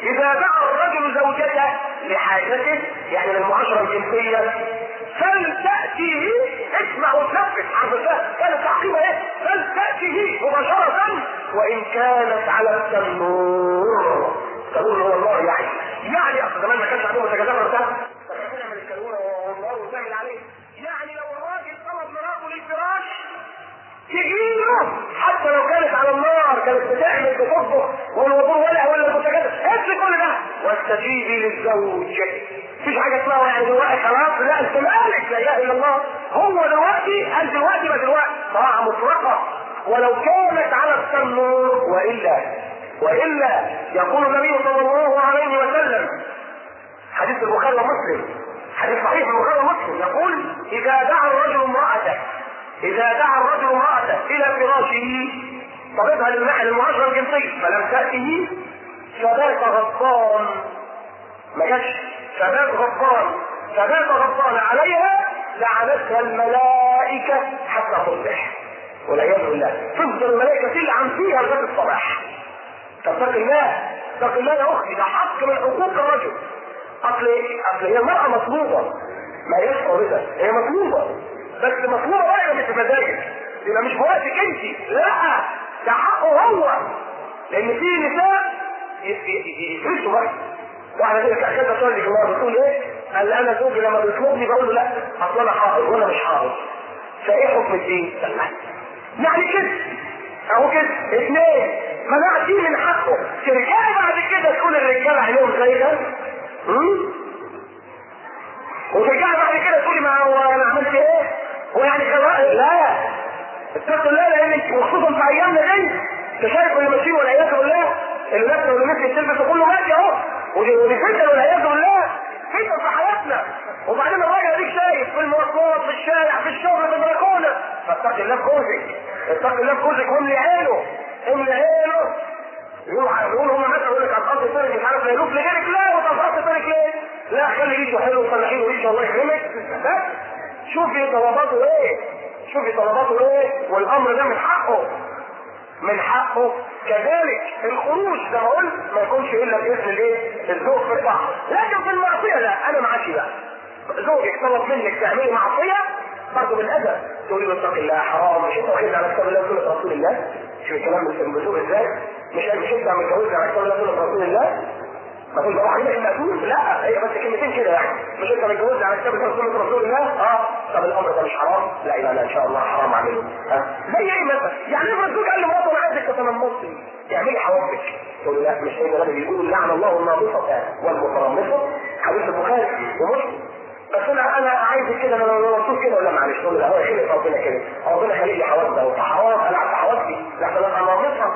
S2: اذا دعا الرجل زوجته لحاجته يعني للمعاشره الجنسيه فلتأتيه اسمع وتنفذ حرف الفهم كانت تعقيبها ايه؟ فلتأتيه مباشرة وإن كانت على التنور تنور هو الله يعني يعني اصل زمان ما كانش عندهم متجاذبة بتاع من الكلورة والله سهل عليه يعني لو الراجل طلب مراته للفراش تجيله حتى لو كانت على النار كانت بتعمل بتطبخ والوضوء ولا ولا المتجدد هات كل ده واستجيبي للزوج مفيش حاجه اسمها يعني دلوقتي خلاص لا انت مالك لا اله الا الله هو دلوقتي قال دلوقتي ما دلوقتي طاعه مطلقه ولو كانت على التنور والا والا يقول النبي صلى الله عليه وسلم حديث البخاري ومسلم حديث صحيح البخاري ومسلم يقول اذا دعا الرجل امراته اذا دعا الرجل امراته الى فراشه طلبها للناحيه المعاشره الجنسيه فلم تاته فبات غضبان ما جاش فبات غضبان فبات غضبان عليها لعنتها الملائكه حتى تصبح والعياذ بالله تفضل الملائكه تلعن فيها لغايه الصباح تتق الله اتق الله يا اختي ده حق من حقوق الرجل اصل اصل هي المراه مطلوبه ما هيش طالبه هي مطلوبه بس مطلوبه بقى مش بمزاجك يبقى مش بوقتك انت لا ده حقه هو لان في نساء يفرشوا بقى واحده كده كده تقول لك الله بتقول ايه؟ قال انا زوجي لما بيطلبني بقول له لا اصل انا حاضر وانا مش حاضر فايه حكم الدين؟ يعني كده اهو كده اثنين منعتيه من حقه ترجعي بعد كده تقول الرجاله عليهم زي ده وترجعي بعد كده تقولي ما هو انا عملت ايه؟ هو يعني خلاص لا اتقوا الله لان وخصوصا في ايامنا دي انت شايف اللي ماشيين والعياذ بالله اللي لابسه واللي مثل تلبس كله ماشي اهو ودي فتن والعياذ بالله فتن في حياتنا وبعدين الراجل اديك شايف في المواصلات في الشارع في الشغل في البلكونه فاتق الله في جوزك اتق الله في جوزك هم عينه هم عينه يقول يقول هم مثلا يقول لك هتقضي طريق مش عارف يلوف لغيرك لا وتقضي طريق ليه؟ لا خلي ريشه حلو وصلحي له ريشه الله يكرمك بس شوفي طلباته ايه شوفي طلباته ايه والامر ده من حقه من حقه كذلك الخروج زي ما قلت ما يكونش الا باذن الايه؟ الذوق في الطاعه لكن في المعصيه لا انا معاكي بقى زوجك طلب منك تعملي معصيه برضه بالاذى تقولي له اتق الله حرام مش انت واخدني على كتاب الله وسنه رسول الله شوف الكلام بتقول ازاي مش مش انت متجوزني على كتاب الله وسنه رسول الله ما تقول بروح عليك المأذون لا هي بس كلمتين كده يعني مش انت متجوز على كتاب سنة رسول الله اه طب الامر ده مش حرام لا لا لا ان شاء الله حرام اعمله ها زي ايه مثلا يعني افرض زوج قال لمراته انا عايزك تتنمصي اعملي حواجبك تقول لا مش سيدنا النبي بيقول لعن الله الناقصة والمتنمصة حديث البخاري ومسلم بس انا انا عايزك كده انا مبسوط كده ولا معلش تقول لا هو خلق ربنا كده ربنا خلق لي حواجبي وحرام العب حواجبي لحسن ابقى ناقصة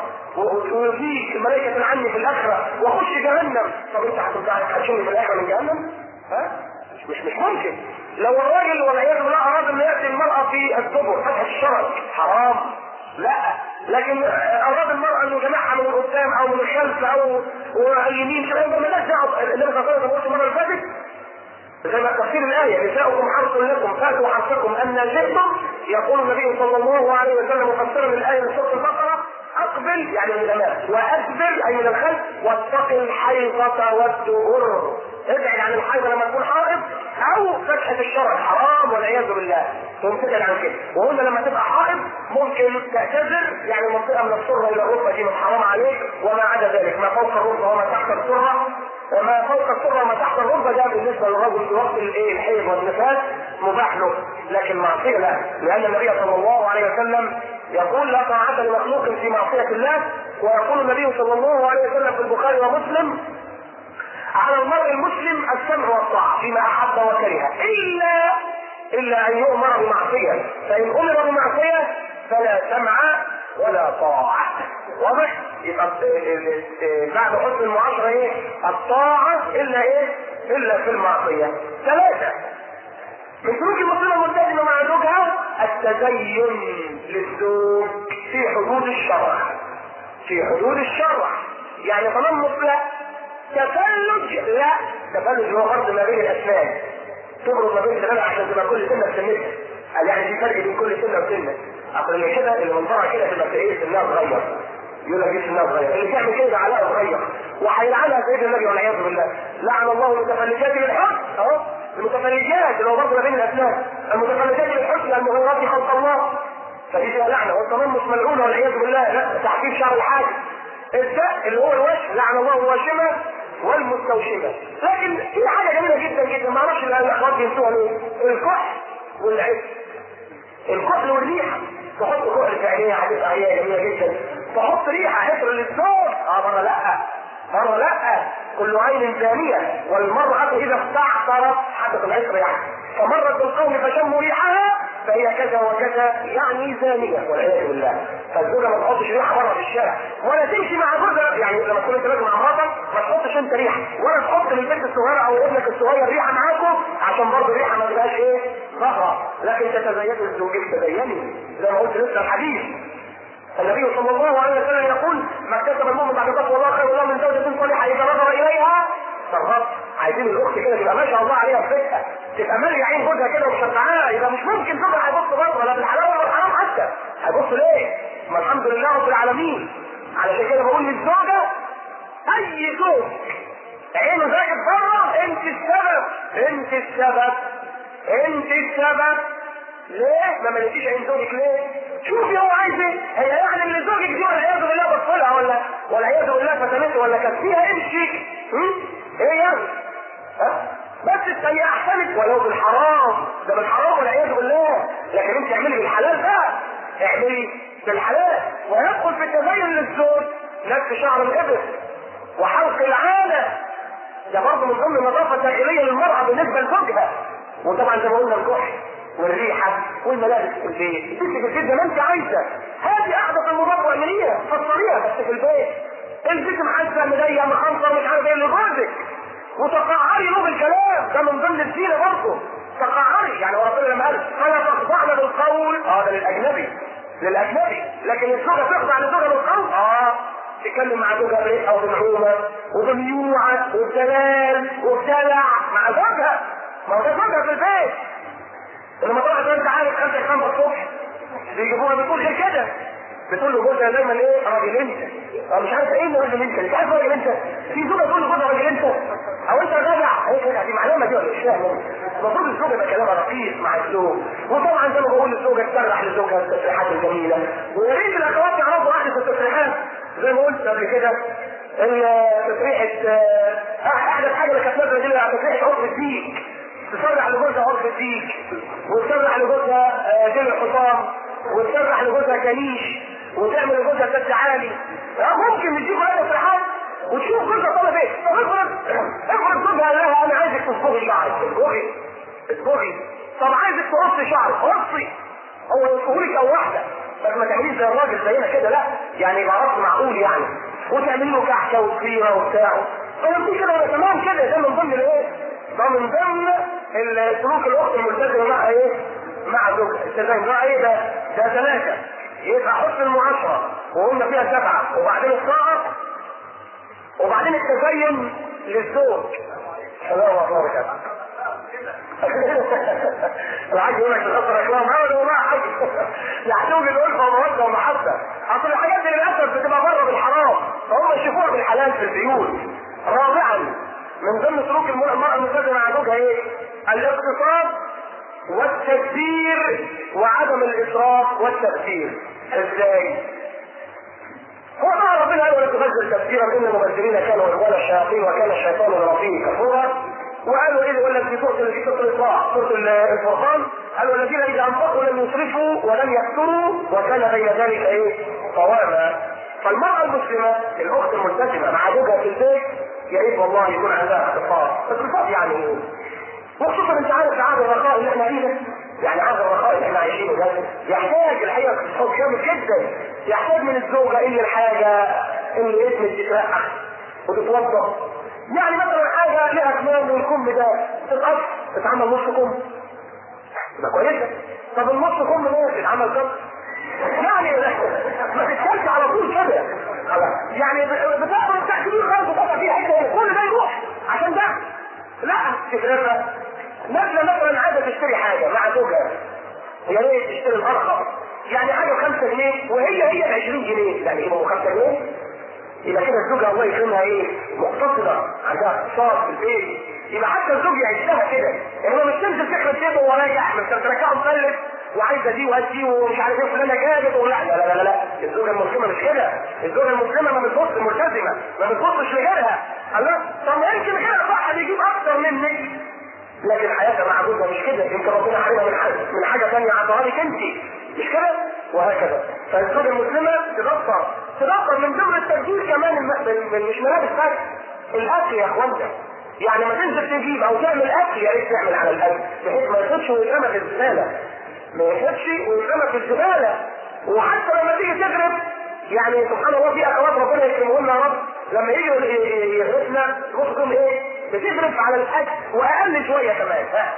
S2: وفي ملائكة عني في الآخرة وأخش جهنم طب أنت هترجع هتشوفني في الآخرة من جهنم؟ ها؟ مش مش ممكن لو الراجل والعياذ بالله أراد أن يأتي المرأة في الدبر فتح الشرج حرام لا لكن أراد المرأة أن يجمعها من قدام أو من الخلف أو اليمين شو ما لهاش دعوة النبي صلى الله عليه وسلم المرة اللي فاتت زي ما تفسير الآية نساؤكم حرث لكم فاتوا حرثكم أن شئتم يقول النبي صلى الله عليه وسلم مفسرا الآية من سورة البقرة اقبل يعني من الامام وادبر اي من الخلف واتق الحيطة والدبر ابعد عن الحيطة لما تكون حائض او فتحة الشرع حرام والعياذ بالله تنتقل عن كده وقلنا لما تبقى حائض ممكن تعتذر يعني منطقة من السرة الى الركبة دي مش حرام عليك وما عدا ذلك ما فوق الركبة وما تحت السرة وما فوق السرة وما تحت الركبة ده بالنسبة للرجل في وقت الايه الحيض والنفاس مباح له لكن معصية لا لأن النبي صلى الله عليه وسلم يقول لا طاعة لمخلوق في معصية الله ويقول النبي صلى الله عليه وسلم في البخاري ومسلم على المرء المسلم السمع والطاعة فيما أحب وكره إلا إلا أن يؤمر بمعصية فإن أمر بمعصية فلا سمع ولا طاعة واضح؟ يبقى بعد حسن المعاشرة إيه؟ الطاعة إلا إيه؟ إلا في المعصية ثلاثة من سلوك المسلمة الملتزمة مع زوجها التزين للزوج في حدود الشرع في حدود الشرع يعني تنمط لا تفلج لا تفلج هو فرض ما بين الاسنان تبرز ما بين السنان عشان تبقى كل سنه بسنتها قال يعني في فرق بين كل سنه وسنه اصل اللي كده اللي منظرها كده تبقى ايه سنها صغير يقول لك جسم الناس صغير اللي تعمل كده علاء صغير وهيلعنها سيدنا النبي والعياذ بالله لعن الله المتفلجات للحسن اهو المتفلجات اللي هو برضه ما بين الاسنان المتفلجات للحسن المغيرات خلق الله فدي فيها لعنه والتمام مش ملعونه والعياذ بالله لا تحكيم شعر الحاج الدق اللي هو الوجه لعن الله الواشمه والمستوشمه لكن في حاجه جميله جدا جدا ما اعرفش الاخوات بينسوها ليه الكحل والعز الكحل والريحه تحط كحل في عينيها هتبقى عينيها جميله جدا تحط ريحه عطر للزوج اه مره لا مره لا كل عين زانيه والمراه اذا استعطرت حدث العطر يعني فمرت بالقوم فشموا ريحها فهي كذا وكذا يعني زانيه والعياذ بالله فالزوجه ما تحطش ريحه بره في الشارع ولا تمشي مع زوجها يعني لما تكون انت راجل مع مراتك ما تحطش انت ريحه ولا تحط للبنت الصغيره او ابنك الصغير ريحه معاكم عشان برضه الريحه ما تبقاش ايه ظاهره لكن تتزيني الزوجين تزيني زي ما قلت لسه الحديث النبي صلى الله عليه وسلم يقول ما اكتسب المؤمن بعد تقوى الله خير الله من زوجة صالحة إذا نظر إليها سرت عايزين الأخت كده تبقى ما شاء الله عليها فتة تبقى مالية عين جوزها كده ومشجعاه يبقى مش ممكن زوجها هيبص بره ولا بالحلال ولا بالحرام حتى هيبص ليه؟ ما الحمد لله رب العالمين علشان كده بقول للزوجة أي زوج عينه زاجت بره أنت السبب أنت السبب أنت السبب ليه؟ ما ملكيش عين زوجك ليه؟ شوفي هو عايز ايه؟ هي يعني اللي زوجك دي والعياذ بالله بصلها ولا والعياذ بالله فتنته ولا كانت فيها امشي ايه يعني؟ ها؟ بس هي احسنت ولو بالحرام ده بالحرام والعياذ بالله لكن انت اعملي بالحلال بقى اعملي بالحلال ويدخل في التزين للزوج نفس شعر الابر وحلق العانه ده برضه من ضمن النظافه الداخليه للمراه بالنسبه لزوجها وطبعا زي ما قلنا الكحل والريحة والملابس في البيت تمسك البيت زي ما انت عايزة هذه احدث المضاد واعمليها فصليها بس في البيت البيت محزة مضيق مخنصر مش عارف ايه لجوزك وتقعري له بالكلام ده من ضمن الزينة برضه تقعري يعني وربنا لما قال فلا تخضعن بالقول اه ده للاجنبي للاجنبي لكن الزوجة تخضع لزوجها بالقول اه تتكلم مع زوجها بريحة وبنعومة وبميوعة وبدلال وبدلع مع زوجها ما هو ده زوجها في البيت لما طلعت انت عارف خمسة خمسة الصبح بيجيبوها بتقول غير كده بتقول له جوزها دايما ايه راجل انت أو مش عارف ايه اللي راجل انت مش عارف راجل انت في زوجه تقول لجوزها راجل انت او انت جدع ايه كده دي معلومه دي ولا مش فاهم المفروض الزوجه يبقى كلامها رقيق مع الزوج وطبعا زي ما بقول للزوجه تسرح لزوجها التسريحات الجميله ويا ريت الاخوات يعرفوا احدث التسريحات زي ما قلت قبل كده تسريحه احدث حاجه اللي كانت نازله دي تسريحه عرف الديك تسرح لجوزها عرف الديك وتسرح لجوزها ديل الحصان وتسرح لجوزها كنيش وتعمل لجوزها سد عالي ممكن نديكوا اي تصريحات وتشوف جوزها طلب ايه طب افرض افرض زوجها قال لها انا عايزك تصبغي شعرك اصبغي اصبغي طب عايزك تقصي شعرك قصي هو يصبغلك او واحده بس ما تعمليش زي الراجل زينا كده لا يعني يبقى رقم معقول يعني وتعملي له كحكه وصيره وبتاع فلما كده ولا تمام كده ده من ضمن الايه؟ ده من ضمن سلوك الاخت الملتزمه مع ايه؟ مع زوجها التزام ده ايه ده؟ ده ثلاثه يبقى حسن المعاشره وقلنا فيها سبعه وبعدين الطاعه وبعدين التزين للزوج الله اكبر وبركاته الحاج يقول لك الاسره اكرام ابدا وما حاجه يحتوج الالفه وموده ومحبه اصل الحاجات دي للاسف بتبقى بره بالحرام فهم يشوفوها بالحلال في البيوت رابعا من ضمن سلوك المرأة الملتزمة مع زوجها ايه؟ الاقتصاد والتدبير وعدم الاسراف والتبذير ازاي؟ هو طبعا ربنا قال ولا تبذر تبذيرا ان المبذرين كانوا اخوان الشياطين وكان الشيطان لربه كفورا وقالوا ايه يقول لك في سوره في سوره الاسراء سوره الفرقان قالوا الذين اذا انفقوا لم يسرفوا ولم يقتروا وكان بين ذلك ايه؟ قواما فالمرأة المسلمة الأخت الملتزمة مع زوجها في البيت يا ريت والله يكون عندها اقتصاد، اقتصاد يعني ايه؟ وخصوصا انت عارف عهد الرخاء اللي احنا فيه ده يعني عهد الرخاء اللي احنا عايشينه ده يحتاج الحقيقه اقتصاد جامد جدا يحتاج من الزوجه ان الحاجه ان اسمك تترقح وتتوظف يعني مثلا حاجه لها كمام والكم ده تتقص تتعمل نص كم ده كويسه طب النص كم ده تتعمل كم يعني ما تتكلش على طول كده يعني بتاخد التحكيم خالص وتقطع فيه حته كل ده يروح عشان ده لا فكرتها نازله مثلا عايزه تشتري حاجه مع زوجها يا ريت تشتري الارخص يعني حاجه ب 5 جنيه وهي هي ب 20 جنيه يعني يبقوا 5 جنيه يبقى كده الزوجه الله يكرمها ايه؟ مقتصده عندها اقتصاد في البيت يبقى حتى الزوج يعيشها كده انما مش تنزل تخرب بيته وهو راجع مش ترجعه مفلس وعايزه دي وهات دي ومش عارف ايه فلانه جابت ولا لا لا لا لا الزوجه المسلمه مش كده الزوجه المسلمه ما بتبص ملتزمه ما بتبصش لغيرها الله طب ما يمكن غيرها صح بيجيب اكتر منك لكن حياتها مع جوزها مش كده يمكن ربنا حرمها من حاجه من حاجه ثانيه عطاها لك انت مش كده وهكذا فالزوجه المسلمه تدبر تدبر من ضمن التدبير كمان الم... مش ملابس بس الاكل يا اخوانا يعني ما تنزل تجيب او تعمل اكل يا ريت تعمل على الاكل بحيث ما ياخدش ويترمى في الزباله ما ياخدش ويترمى في الزباله وحتى لما تيجي تغرب يعني سبحان الله في اخوات ربنا يكرمهن يا رب لما يجوا يغرفنا تبص ايه بتغرف على الاكل واقل شويه كمان ها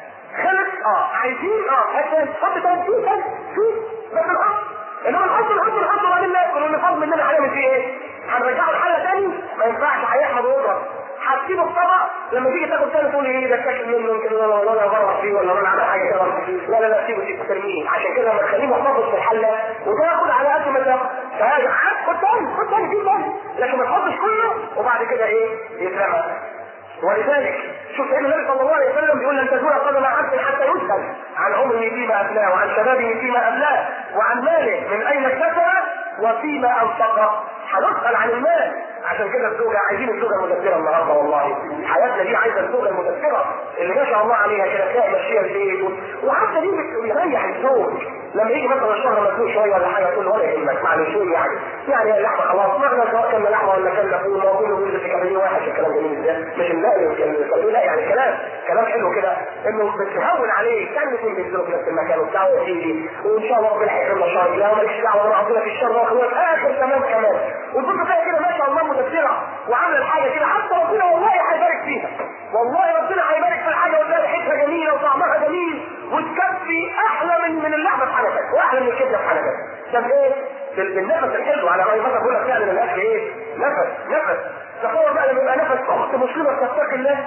S2: خلص اه عايزين اه عشان تحط تاني شوف شوف بس الحط انما نحط نحط نحط وبعدين ناكل ونفضل مننا هنعمل فيه ايه؟ هنرجعه الحله تاني ما ينفعش هيحمد ويضرب هتسيبه في طبق لما تيجي تاخد تاني تقول ايه ده تاكل منه يمكن ولا ولا اغرق فيه ولا ولا اعمل حاجه كده لا لا لا سيبه سيبه ترميه عشان كده لما تخليه محتفظ في الحله وتاخد على قد ما تاخد فهذا خد تاني خد تاني جيب تاني لكن ما تحطش كله وبعد كده ايه يترمى ولذلك شوف سيدنا النبي صلى الله عليه وسلم بيقول لن تزول قدم عبد حتى يسال عن عمره فيما افناه وعن شبابه فيما ابلاه وعن ماله من اين اكتسب وفيما انفقه هنسال عن المال عشان كده الزوجه عايزين الزوجه المدبره النهارده والله حياتنا دي عايزه الزوجه المدبره اللي ما شاء الله عليها كده تلاقي ماشيه البيت وحتى دي بيريح الزوج لما يجي مثلا الشهر مسلوق شويه ولا حاجه تقول له ولا يهمك معلش شويه يعني يعني اللحمه خلاص مغنى سواء كان لحمه ولا كان لحوم هو كله بينزل في كبريه واحد الكلام جميل ده مش النقل لا يعني كلام كلام حلو كده انه بتهون عليه كان الاثنين بينزلوا في نفس المكان وبتاع وتيجي وان شاء الله ربنا هيكرمنا شهر لا مالكش دعوه انا عاطينا في الشر واخوات اخر تمام كمان وتبص فيها كده ما شاء الله مدبره وعامله الحاجه كده حتى ربنا والله هيبارك فيها والله ربنا هيبارك في الحاجه وتلاقي ريحتها جميله وطعمها جميل وتكفي احلى من من اللحمه في حنكك واحلى من الكبده في حنكك طب ايه بالنفس الحلو على راي مثلا بقول لك فعلا الاكل ايه نفس نفس تصور بقى لما يبقى نفس اخت مسلمه تتقي الله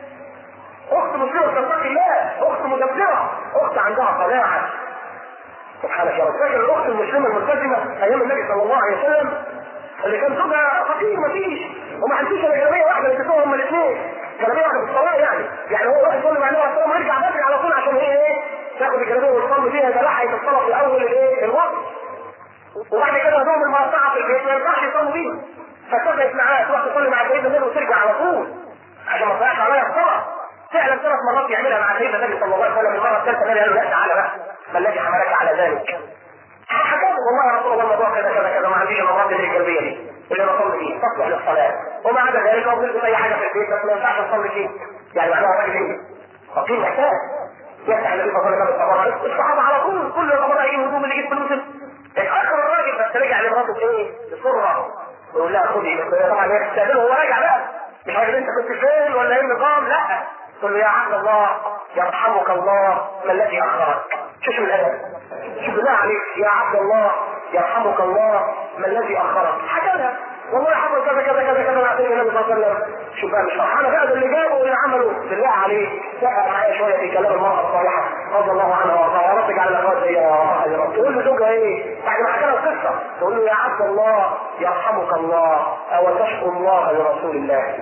S2: اخت مسلمه تتقي الله اخت مدبره اخت عندها قناعه سبحانك يا رب فاكر الاخت المسلمه الملتزمه ايام النبي صلى الله عليه وسلم اللي كان زوجها فقير مفيش وما عندوش الا جلابيه واحده يلبسوها هما الاثنين جلابيه واحده في الصلاه يعني يعني هو واحد يصلي مع النبي عليه الصلاه ويرجع بدري على طول عشان هي ايه تاخد الجلابيه وتصلي بيها يبقى في الصلاه في اول الايه الوقت وبعد كده هدوم المقطعه في البيت ما ينفعش يصلوا بيها فاتفقت معاه تروح تصلي مع سيدنا النبي وترجع على طول عشان ما تضيعش عليها الصلاه فعلا ثلاث مرات يعملها مع سيدنا النبي صلى الله عليه وسلم المره الثالثه النبي قال له لا تعالى بقى ما الذي حملك على ذلك؟ حكيت والله يا رسول الله الموضوع كذا كذا كذا ما عنديش الامراض اللي القلبيه دي اللي بصلي فيه تصلح للصلاه وما عدا ذلك لو بنلبس اي حاجه في البيت بس ما ينفعش نصلي فيه يعني معناها راجل ايه؟ فقير محتاج يفتح النبي صلى الله عليه وسلم الصحابه على طول كل رمضان يجيب هدوم اللي يجيب فلوس اتاخر الراجل بس رجع لمراته بايه؟ بسرعه ويقول لها خدي طبعا هي تستقبله وهو راجع بقى مش عارف انت كنت فين ولا ايه النظام لا تقول له يا عبد الله يرحمك الله ما الذي اخرك شوف الادب شوف بالله عليك يا عبد الله يرحمك الله ما الذي اخرك حكى لها والله حصل كذا كذا كذا كذا مع سيدنا النبي صلى الله عليه وسلم شوف بقى مش فرحانه بقى باللي جابه واللي عمله بالله عليك سقى معايا شويه في كلام المراه الصالحه رضي الله عنها وارضاها يا رب اجعل الاخوات دي يا رب تقول له زوجها ايه؟ بعد ما حكى لها القصه تقول له يا عبد الله يرحمك الله او تشكو الله لرسول الله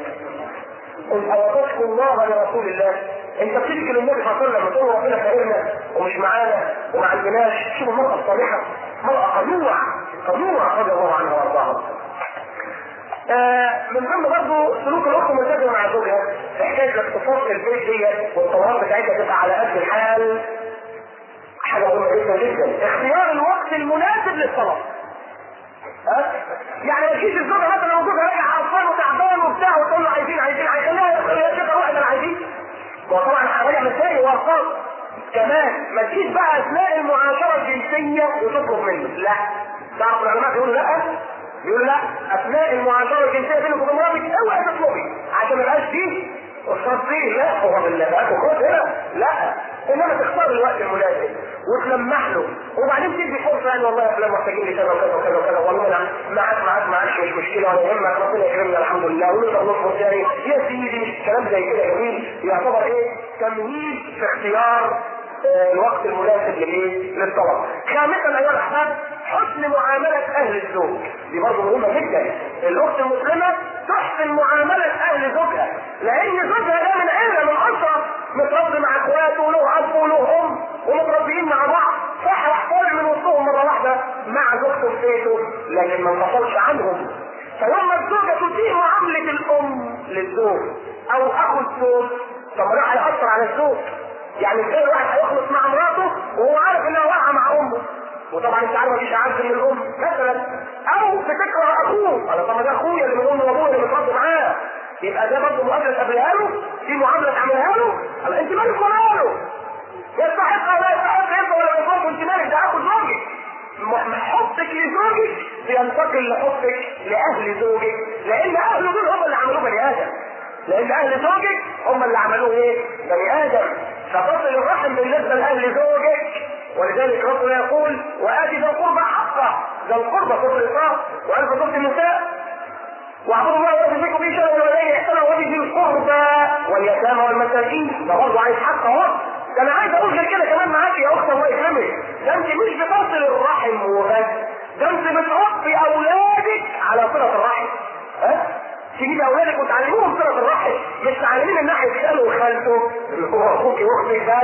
S2: او تشكو الله لرسول الله انت بتشكي للنبي صلى الله عليه وسلم تقول له ربنا خيرنا ومش معانا وما عندناش شوف المرأة الصالحة مرأة قنوعة قنوعة رضي الله عنها وارضاها آه من ضمن برضه سلوك الاخت الملتزمه مع زوجها في حكايه الاقتصاد في البيت ديت والطلبات بتاعتها تبقى على قد الحال حاجه مهمه جدا جدا اختيار الوقت المناسب للصلاه ها؟ يعني ما تجيش الزوجه مثلا لو زوجها راجع عطشان وتعبان وبتاع وتقول له عايزين عايزين هيخليها يا شيخ روح انا عايزين وطبعا هراجع مسائي وارقام كمان ما تجيش بقى اثناء المعاشره الجنسيه وتطلب منه لا تعرف العلماء بيقولوا لا بيقولوا لا اثناء المعاشره الجنسيه بينك وبين مراتك اوعي تطلبي عشان ما يبقاش فيه قصاد فيه لا هو بالله وخد هنا لا انما تختار الوقت المناسب وتلمح له وبعدين تدي فرصه يعني والله يا فلان محتاجين لي كذا وكذا وكذا وكذا والله انا معاك معاك معاك مش مشكله ولا يهمك ربنا يكرمنا الحمد لله ونقدر نصبر تاني يا سيدي مش كلام زي كده جميل يعتبر ايه تمهيد في اختيار آه، الوقت المناسب للايه؟ للطلب. خامسا ايها الاحباب حسن معامله اهل الزوج دي برضه مهمه جدا الاخت المسلمه تحسن معامله اهل زوجها لان زوجها ده من عيله من اسره متربي مع اخواته وله اب وله ام ومتربيين مع بعض صح طالع من وسطهم مره واحده مع زوجته في بيته لكن ما انفصلش عنهم فلما الزوجه تسيء معامله الام للزوج او اخو الزوج طب ما ده هيأثر على الزوج يعني ازاي الواحد هيخلص مع مراته وهو عارف انها واقعه مع امه وطبعا انت عارف مفيش اعز من الام مثلا او بتكره اخوه انا طب ما ده اخويا اللي من امي وابويا اللي متربي معاه يبقى ده برضه مقابله قبلها له في معامله تعملها له قال انت مالك وماله يستحق ولا يستحق يبقى ولا يفوق انت مالك ده اخو زوجك م- حبك لزوجك بينتقل لحبك لاهل زوجك لان اهل دول هم اللي عملوه بني ادم لان اهل زوجك هم اللي عملوه ايه بني ادم فتصل الرحم بالنسبه لاهل زوجك ولذلك ربنا يقول وآتي ذا القربى حقه ذا القربى سورة الإسراء وألف سورة النساء واعبدوا الله ولا تشركوا به شيئا والوالدين احسانا وبذي القربى واليتامى والمساكين ده برضه عايز حق اهو ده انا عايز اقول غير كده كمان معاك يا اخت الله يكرمك ده انت مش بتصل الرحم وبس ده انت بتربي اولادك على صله الرحم ها تجيب اولادك وتعلموهم صله الرحم مش تعلمين من ناحيه خاله وخالته اللي هو اخوك واختك بس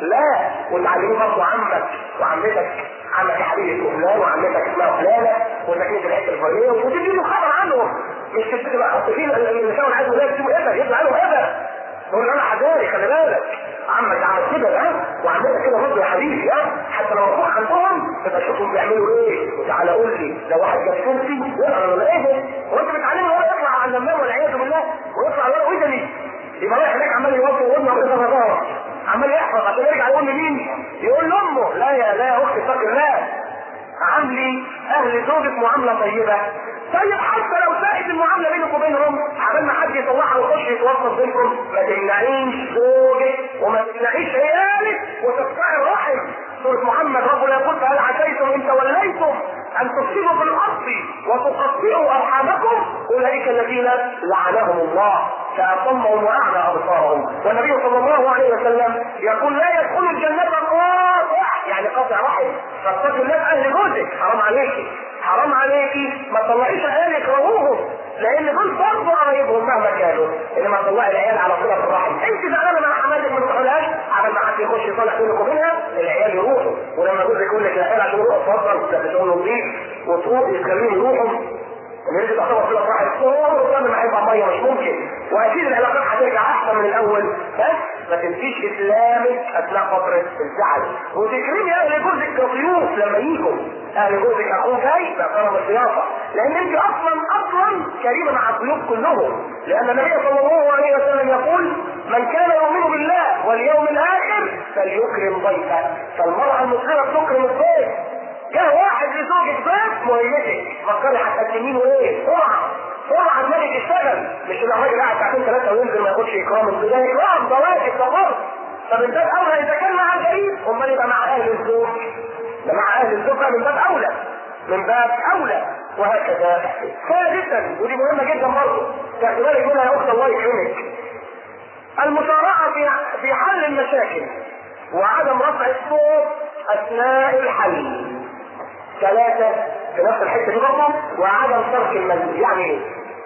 S2: لا وتعلميه برضه عمك وعمتك عمك يا حبيبي فلان وعمتك اسمها فلانه وساكنين في الحته الفلانيه وتدي له خبر عنهم مش تبتدي بقى حط فيه النساء عايز ولاد يجيبوا ايه يطلع له ايه تقول له انا حذاري خلي بالك عمك عمل كده ها وعمتك كده برضه يا حبيبي ها حتى لو اروح عندهم تبقى شوفهم بيعملوا ايه وتعالى قول لي لو واحد جاب سيرتي يلا انا ايه ده هو انت بتعلمه هو يطلع على النمام والعياذ بالله ويطلع ورا ودني يبقى رايح هناك عمال يوطي ودنه وكده ظهر عمال يحفظ عشان يرجع يقول لمين؟ يقول لامه لا يا لا يا اختي اتقي الله عاملي اهل زوجك معامله طيبه طيب حتى لو ساءت المعامله بينك وبينهم عبال ما حد يطلعها ويخش يتوسط بينكم ما تمنعيش زوجك وما تمنعيش عيالك وتقطعي الرحم سورة محمد ربنا يقول فهل عسيتم ان توليتم ان تفسدوا في الارض وتقطعوا ارحامكم اولئك الذين لعنهم الله فاصمهم واعمى ابصارهم والنبي صلى الله عليه وسلم يقول لا يدخل الجنه قاطع يعني قاطع رحم فاتقوا الله اهل جوزك حرام عليكي حرام عليكي ما تطلعيش عيال يكرهوهم لان دول برضه قرايبهم مهما كانوا انما تطلعي العيال على صله الرحم انت زعلانه مع حماتك ما تروحلهاش على ما حد يخش يصالح بينك وبينها العيال يروحوا ولما جوزك يقول لك العيال عشان يروحوا اتفضل ده بتقول له نضيف وتروح تخليهم يروحوا ان انت تعتبر صله رحم طول الزمن هيبقى ميه مش ممكن واكيد العلاقات هترجع احسن من الاول بس ما تنسيش اسلامك اثناء فتره الزعل وتكرمي اهل جوزك كضيوف لما يجوا اهل جوزك اخوه جاي بكرم الضيافه لان انت اصلا اصلا كريمه مع الضيوف كلهم لان النبي صلى الله عليه وسلم يقول من كان يؤمن بالله واليوم الاخر فليكرم ضيفه فالمراه المسلمه تكرم الضيف جه واحد لزوجك ضيف مهمتك فكري هتقدمي له ايه بسرعه بسرعه دماغك تشتغل مش يبقى الراجل قاعد ساعتين ثلاثه وينزل ما ياخدش اكرام ده اكرام ده واجب ده فرض فمن باب اولى اذا كان مع الغريب امال يبقى مع اهل الزوج ده مع اهل الزوج بقى من باب اولى من باب اولى وهكذا ثالثا ودي مهمه جدا برضه تاخد بالك منها يا اخت الله يكرمك المسارعه في في حل المشاكل وعدم رفع الصوت اثناء الحل ثلاثه في نفس الحته دي برضه وعدم ترك المنزل يعني ايه؟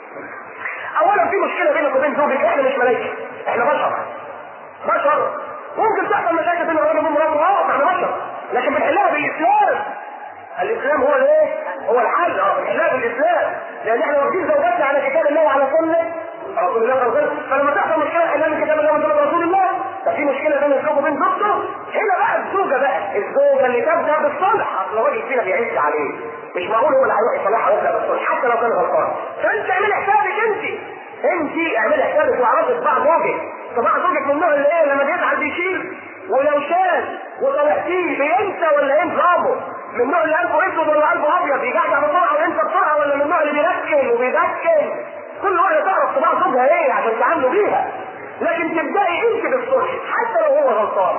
S2: اولا في مشكله بينك وبين زوجك احنا مش ملائكه احنا بشر بشر ممكن تحصل مشاكل بين الراجل وبين مراته اه احنا بشر لكن بنحلها بالاسلام الاسلام هو الايه؟ هو الحل اه بنحلها بالاسلام لان احنا واخدين زوجاتنا على كتاب الله وعلى سنه رسول الله صلى الله عليه وسلم فلما تحصل مشكله حلها من كتاب الله وسنه رسول الله ففي مشكله بين الزوج وبين زوجته هنا بقى الزوجه بقى الزوجه اللي تبدا بالصلح اصل الراجل فينا بيعز عليه مش معقول هو اللي هيروح يصلحها ويبدا بالصلح حتى لو كان غلطان فانت اعملي حسابك انت انت اعملي حسابك وعرفي طباع زوجك طباع زوجك من النوع اللي ايه لما بيزعل بيشيل ولو شال وطلعتيه بينسى ولا ايه نظامه من النوع اللي قلبه اسود ولا قلبه ابيض بيجعجع بسرعه وينسى بسرعه ولا من النوع اللي بيركن وبيدكن كل واحده تعرف طباع زوجها ايه عشان تعاملوا بيها لكن تبدأي انت بالصلح حتى لو هو غلطان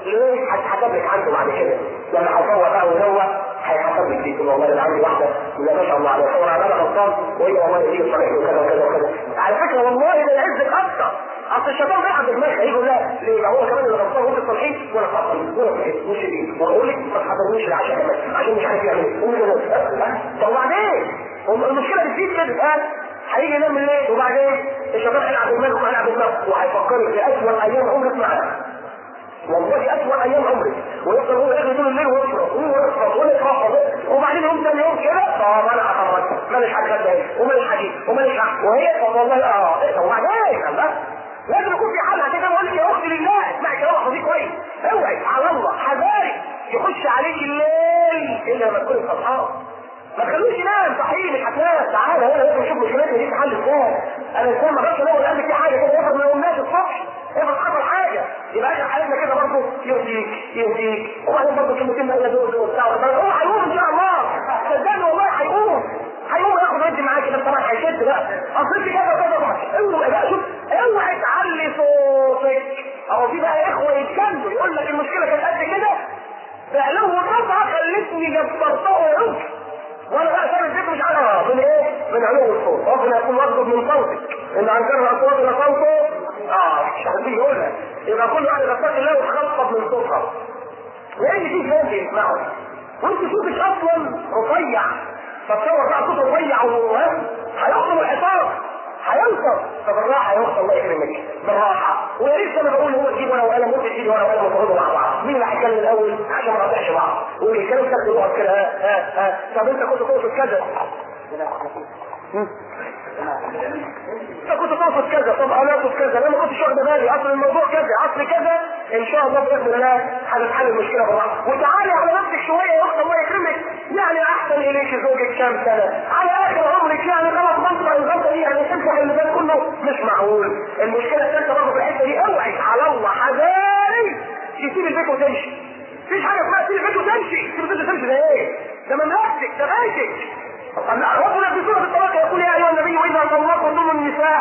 S2: ليه؟ هتحسب لك عنده بعد كده لما هيصور بقى ويروق هيحسب لك دي والله انا عندي واحده يبقى ما شاء الله عليها صور انا غلطان وهي والله دي صالح وكذا وكذا وكذا على فكره والله ده يعزك اكتر اصل الشيطان بيلعب بدماغك هيجي يقول لا ليه هو كمان اللي غلطان وانت صالحين وانا غلطان وانا صالحين مش دي واقول لك ما تحضرنيش العشاء كمان عشان مش عارف يعمل ايه طب وبعدين المشكله بتزيد كده ها هيجي ينام الليل وبعدين الشيطان هيلعب بدماغك وهيلعب بدماغك وهيفكرك في اسوء ايام عمرك معاه والله اسوء ايام عمري ويفضل هو يجري طول الليل ويشرب ويشرب ويترفض وبعدين يوم ثاني يوم كده طب انا هخرج ماليش حاجه كده وماليش حاجه وماليش حاجه وهي طب والله اه إيه وبعدين الله لازم يكون في حل عشان كده بقول لك يا اختي لله اسمعي كلام اخوتي كويس اوعي على الله حذاري يخش عليك الليل الا لما تكوني فرحان ما تخلوش ينام صحيح مش هتنام تعالى هنا لازم نشوف مشكلتي دي تحل ازاي انا انسان ما بقاش الاول قال لي في حاجه كده ياخد من الناس الصبح افرض حصل حاجه يبقى احنا حالتنا كده برضه يهديك يهديك وبعدين برضه كلمتين بقى دول دول بتاع هو هيقوم ان شاء الله صدقني والله هيقوم هيقوم ياخد ودي معاك بس طبعا هيشد بقى اصل انت كده كده طبعا اوعى بقى شوف اوعى تعلي صوتك اهو في بقى اخوه يتكلموا يقول لك المشكله كانت قد كده فعلوه رفعه خلتني جبرته وعوك وانا بقى سامع الذكر مش عارف من ايه؟ من علو الصوت ربنا يكون واخد من صوتك ان انكر الاصوات الى صوته اه مش عارفين يقولها يبقى كل واحد يتقي الله ويتخطب من صوتها لان في فهم يسمعوا وانت صوتك اصلا رفيع فتصور بقى صوت رفيع هيقطم الحصار هينصر فبالراحه يا اخت الله يكرمك بالراحه ويا ريت انا بقول هو تجيب ورقه وقلم وانت تجيب ورقه وقلم وتقعدوا مع بعض مين اللي هيتكلم الاول عشان ما نقطعش بعض والكلام ده يقعد كده ها ها ها طب انت كنت تقصد كذا انت كنت تقصد كذا طب انا اقصد كذا انا ما كنتش واخد بالي اصل الموضوع كذا اصل كذا ان شاء الله باذن الله هنتحل المشكله بالراحه وتعالي على نفسك شويه يا اخت الله يكرمك يعني احسن اليك زوجك كام سنه على اخر عمرك يعني خلاص منطقه الغلطه دي يعني تمسح اللي فات كله مش معقول المشكله الثالثه برضه في الحته دي اوعي على الله حذاري تسيب البيت وتمشي مفيش حاجه اسمها تسيب البيت وتمشي تسيب البيت وتمشي ده ايه؟ ده مملكتك ده بيتك ربنا في سوره الطلاق يقول يا ايها النبي اذا طلقتم النساء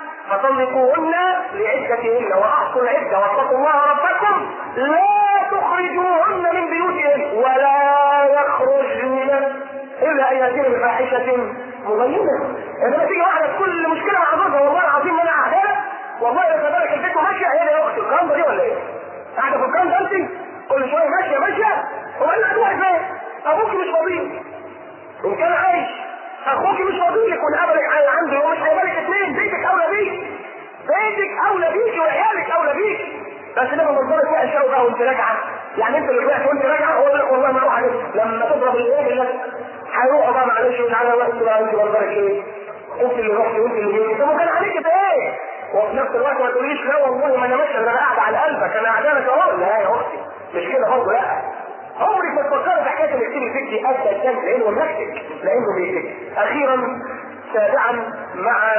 S2: فطلقوهن لعدتهن واحصوا العده واتقوا الله ربكم لا تخرجوهن من بيوتهن ولا يخرجن الا ان ياتين بفاحشه مبينه انما تيجي واحده كل مشكله مع زوجها والله العظيم وانا قاعده والله لو كذلك البيت ماشيه هي يا اختي الكلام دي ولا ايه؟ قاعده في الكلام ده انت كل شويه ماشيه ماشيه هو ايه اللي فين؟ ابوك مش فاضي ان كان عايش اخوك مش فاضيلك ونقابلك على عنده ومش هيبالك اثنين بيتك اولى بيك بيتك اولى بيك وعيالك اولى بيك بس لما منظرك وحش قوي بقى وانت راجعه يعني انت اللي طلعت وانت راجعه هو ده والله ما اروح عليك لما تضرب الايه اللي هيروحوا بقى معلش وتعالى وقت بقى انت منظرك ايه انت اللي رحتي وانت اللي جيتي طب وكان عليك ده ايه وفي نفس الوقت ما تقوليش لا والله ما انا ماشي انا قاعد على قلبك انا قاعدانك اهو لا يا اختي مش كده برضه لا عمرك ما تفكري في حكايه انك تسيبي بيتي ابدا الدم لانه ملكك لانه بيتك اخيرا سابعا مع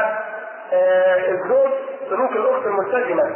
S2: آه الزوج سلوك الاخت الملتزمه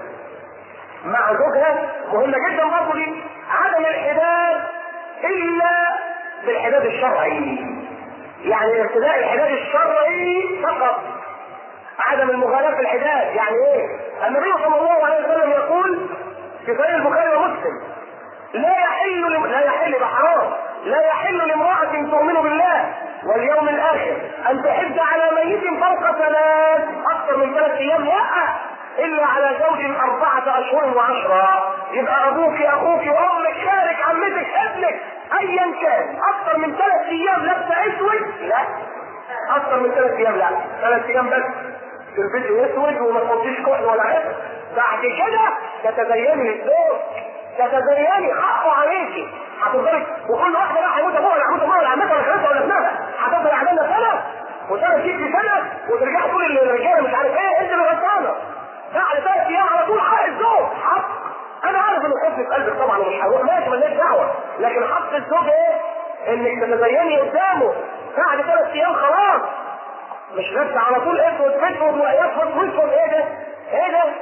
S2: مع زوجها مهمه جدا برضه دي عدم الحداد الا بالحداد الشرعي يعني ارتداء الحداد الشرعي فقط عدم المغالاة في الحداد يعني ايه النبي صلى الله عليه وسلم يقول في صحيح البخاري ومسلم لا يحل لم... لا يحل ده حرام لا يحل لامرأة تؤمن بالله واليوم الآخر أن تحد على ميت فوق ثلاث أكثر من ثلاث أيام لا إلا على زوج أربعة أشهر وعشرة يبقى أبوك أخوك وأمك خالك عمتك ابنك أيا كان أكثر من ثلاث أيام لابسة أسود لا أكثر من ثلاث أيام لا ثلاث أيام بس تلبسي أسود وما تحطيش كحل ولا عفر بعد كده تتزيني للزوج تتزيني حقه عليكي هتفضلي وكل واحده بقى هيموت ابوها ولا هيموت امها ولا عمتها ولا خالتها ولا ابنها هتفضل قاعدة سنه وسنه تجيب سنه وترجعي تقول للرجاله مش عارف ايه انت اللي غلطانه بعد ثلاث ايام على طول حق الزوج حق انا عارف ان الحب في قلبك طبعا ومش هروح ماشي مالناش دعوه لكن حق الزوج ايه؟ انك تتزيني قدامه بعد ثلاث ايام خلاص مش لابسه على طول اسود في اسود ويسود في اسود ايه ده؟ ايه ده؟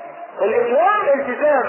S2: الاسلام التزام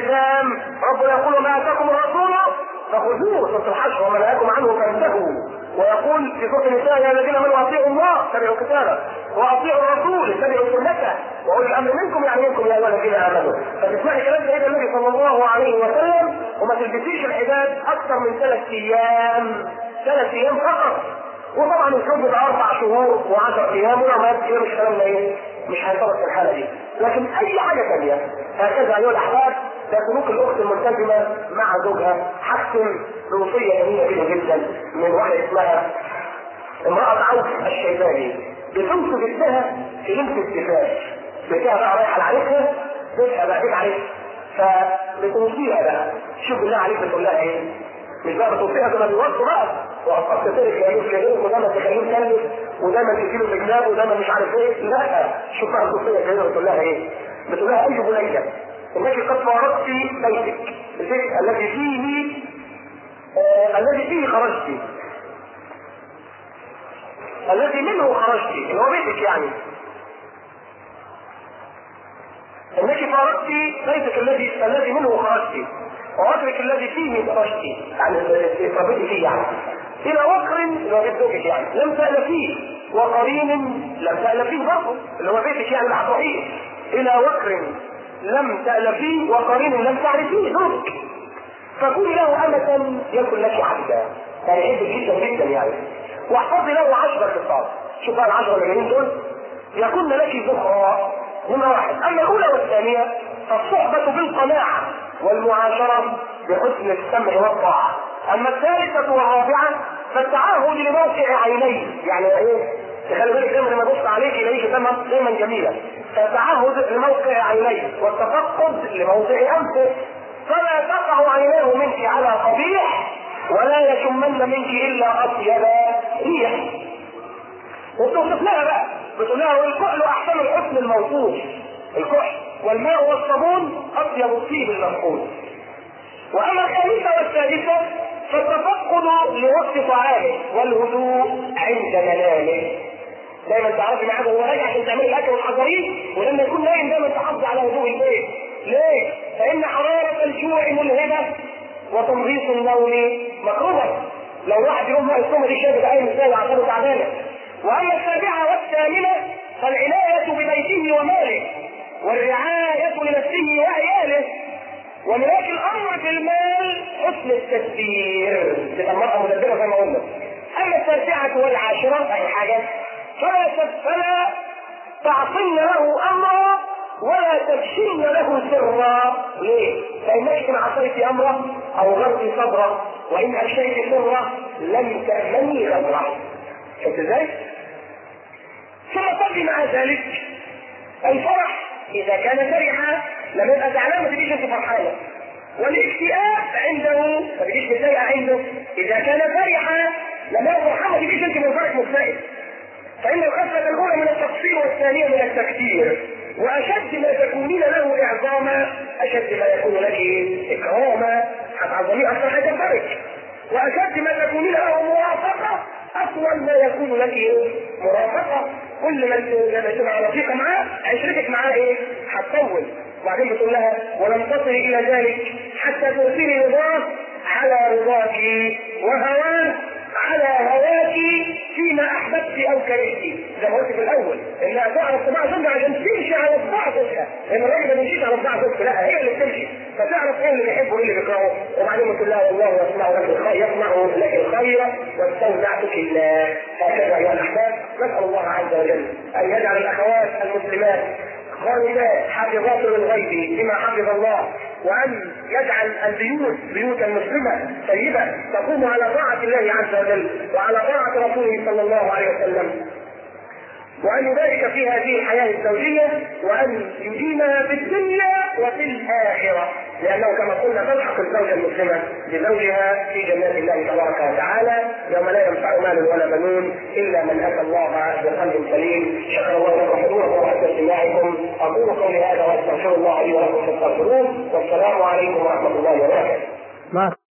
S2: التزام ربنا يقول ما اتاكم الرسول فخذوه سوره الحشر وما نهاكم عنه فانتهوا ويقول في سوره النساء يا الذين امنوا اطيعوا الله اتبعوا كتابه واطيعوا الرسول اتبعوا سنته واولي الامر منكم يعني منكم يا ايها الذين امنوا فتسمعي كلام سيدنا النبي صلى الله عليه وسلم وما تلبسيش العباد اكثر من ثلاث ايام ثلاث ايام فقط وطبعا الحب بقى اربع شهور و10 ايام وما يبقى مش كلامنا ايه مش هينطبق في الحاله دي لكن اي حاجه ثانيه هكذا ايها الاحباب ده سلوك الاخت الملتزمه مع زوجها حسن بوصيه جميله جدا جدا من واحده اسمها امراه عوف الشيباني بتنصب ابنها في ليله الزفاف بنتها بقى رايحه لعريسها بيتها بقى بيت عريسها فبتوصيها بقى شوف بالله عليك بتقول لها ايه مش بقى بتوصيها زي ما بيوصوا بقى وأصحاب تترك يا يوسف يا يوسف ودايما تخليه يكلف ودايما تديله بجناب ودايما مش عارف ايه لا شوف بقى الوصيه كده بتقول لها ايه بتقول لها اي بنيه انك قد فارقت بيتك البيت الذي فيه آه الذي فيه خرجت الذي منه خرجت اللي هو بيتك يعني انك فارقت بيتك الذي الذي منه خرجت واترك الذي فيه خرجت يعني اتربيتي فيه يعني الى وقر اللي هو بيت زوجك يعني لم تألفيه وقرين لم تألفيه برضه اللي هو بيتك يعني العطوحيه الى وقر لم تألفيه وقرين لم تعرفيه زوجك فكوني له أمة يكن لك عبدا يعني يحبك جدا جدا يعني واحفظي له عشرة خصال شوف بقى العشرة الجميلين دول يكن لك ذكرى نمرة واحد أما الأولى والثانية فالصحبة بالقناعة والمعاشرة بحسن السمع والطاعة أما الثالثة والرابعة فالتعهد لموقع عينيه يعني ايه تخلي بالك دايما لما يبص عليك يلاقيك دايما دايما جميله فالتعهد لموقع عينيه والتفقد لموضع انفه فلا تقع عيناه منك على قبيح ولا يشمن منك الا اطيب ريح وبتوصف لها بقى بتقول لها والكحل احسن الحسن الموصوف الكحل والماء والصابون اطيب الطيب المفقود واما الخامسه والسادسه فالتفقد لوصف طعامه والهدوء عند منامه دايما تعرفي معاه وهو راجع عشان تعملي الاكل والحضرين ولما يكون نايم دايما تحافظي على هدوء البيت ليه؟ فان حراره الجوع ملهبه وتنغيص النوم مكروه لو واحد يوم ما الصوم دي شايف قايم ازاي وعصابه تعبانه واما السابعه والثامنه فالعنايه ببيته وماله والرعايه لنفسه وعياله وملاك الامر في المال حسن التدبير تبقى المراه مدبره زي ما قلنا اما التاسعه والعاشره اي حاجه فلا فلا تعصين له امرا ولا تفشين له سرا ليه؟ فانك ان عصيت امره او غرت صدره وان افشيت سره لم تامني غدره شفت ازاي؟ ثم تقضي مع ذلك الفرح اذا كان فرحا لما يبقى زعلان ما تجيش انت فرحانه والاكتئاب عنده ما تجيش متضايقه عنده اذا كان فرحا لما يبقى فرحان ما تجيش انت من فرح مكتئب فان الخصله الاولى من التقصير والثانيه من التكثير واشد ما تكونين له اعظاما اشد ما يكون لك اكراما هتعظميه اصلا هيكبرك واشد ما تكونين له موافقه اطول ما يكون لك مرافقه كل ما لما تبقى رفيقه معاه عشرتك معاه ايه؟ هتطول وبعدين بتقول لها ولم تصلي الى ذلك حتى تؤثري رضاه على رضاك وهواه على هواك فيما احببت او كرهت زي ما قلت في الاول انها تعرف طباع زوجها عشان تمشي على طباع زوجها لان الراجل ما بيمشيش على طباع زوجته لا هي اللي بتمشي فتعرف ايه اللي بيحبه وايه اللي بيكرهه وبعدين بتقول لها والله يسمع لك الخير يسمع لك الخير واستودعتك الله هكذا ايها الاحباب نسال الله عز وجل ان يجعل الاخوات المسلمات خالدات حافظات للغيب بما حفظ الله وان يجعل البيوت بيوتا مسلمه طيبه تقوم على طاعه الله عز وجل وعلى طاعه رسوله صلى الله عليه وسلم وأن يبارك في هذه الحياة الزوجية وأن يديمها في الدنيا وفي الآخرة لأنه كما قلنا تلحق الزوجة المسلمة بزوجها في جنات الله تبارك وتعالى يوم لا ينفع مال ولا بنون إلا من أتى الله بقلب سليم شكر الله لكم حضوركم وحسن استماعكم أقول قولي هذا وأستغفر الله لي ولكم فاستغفروه والسلام عليكم ورحمة الله وبركاته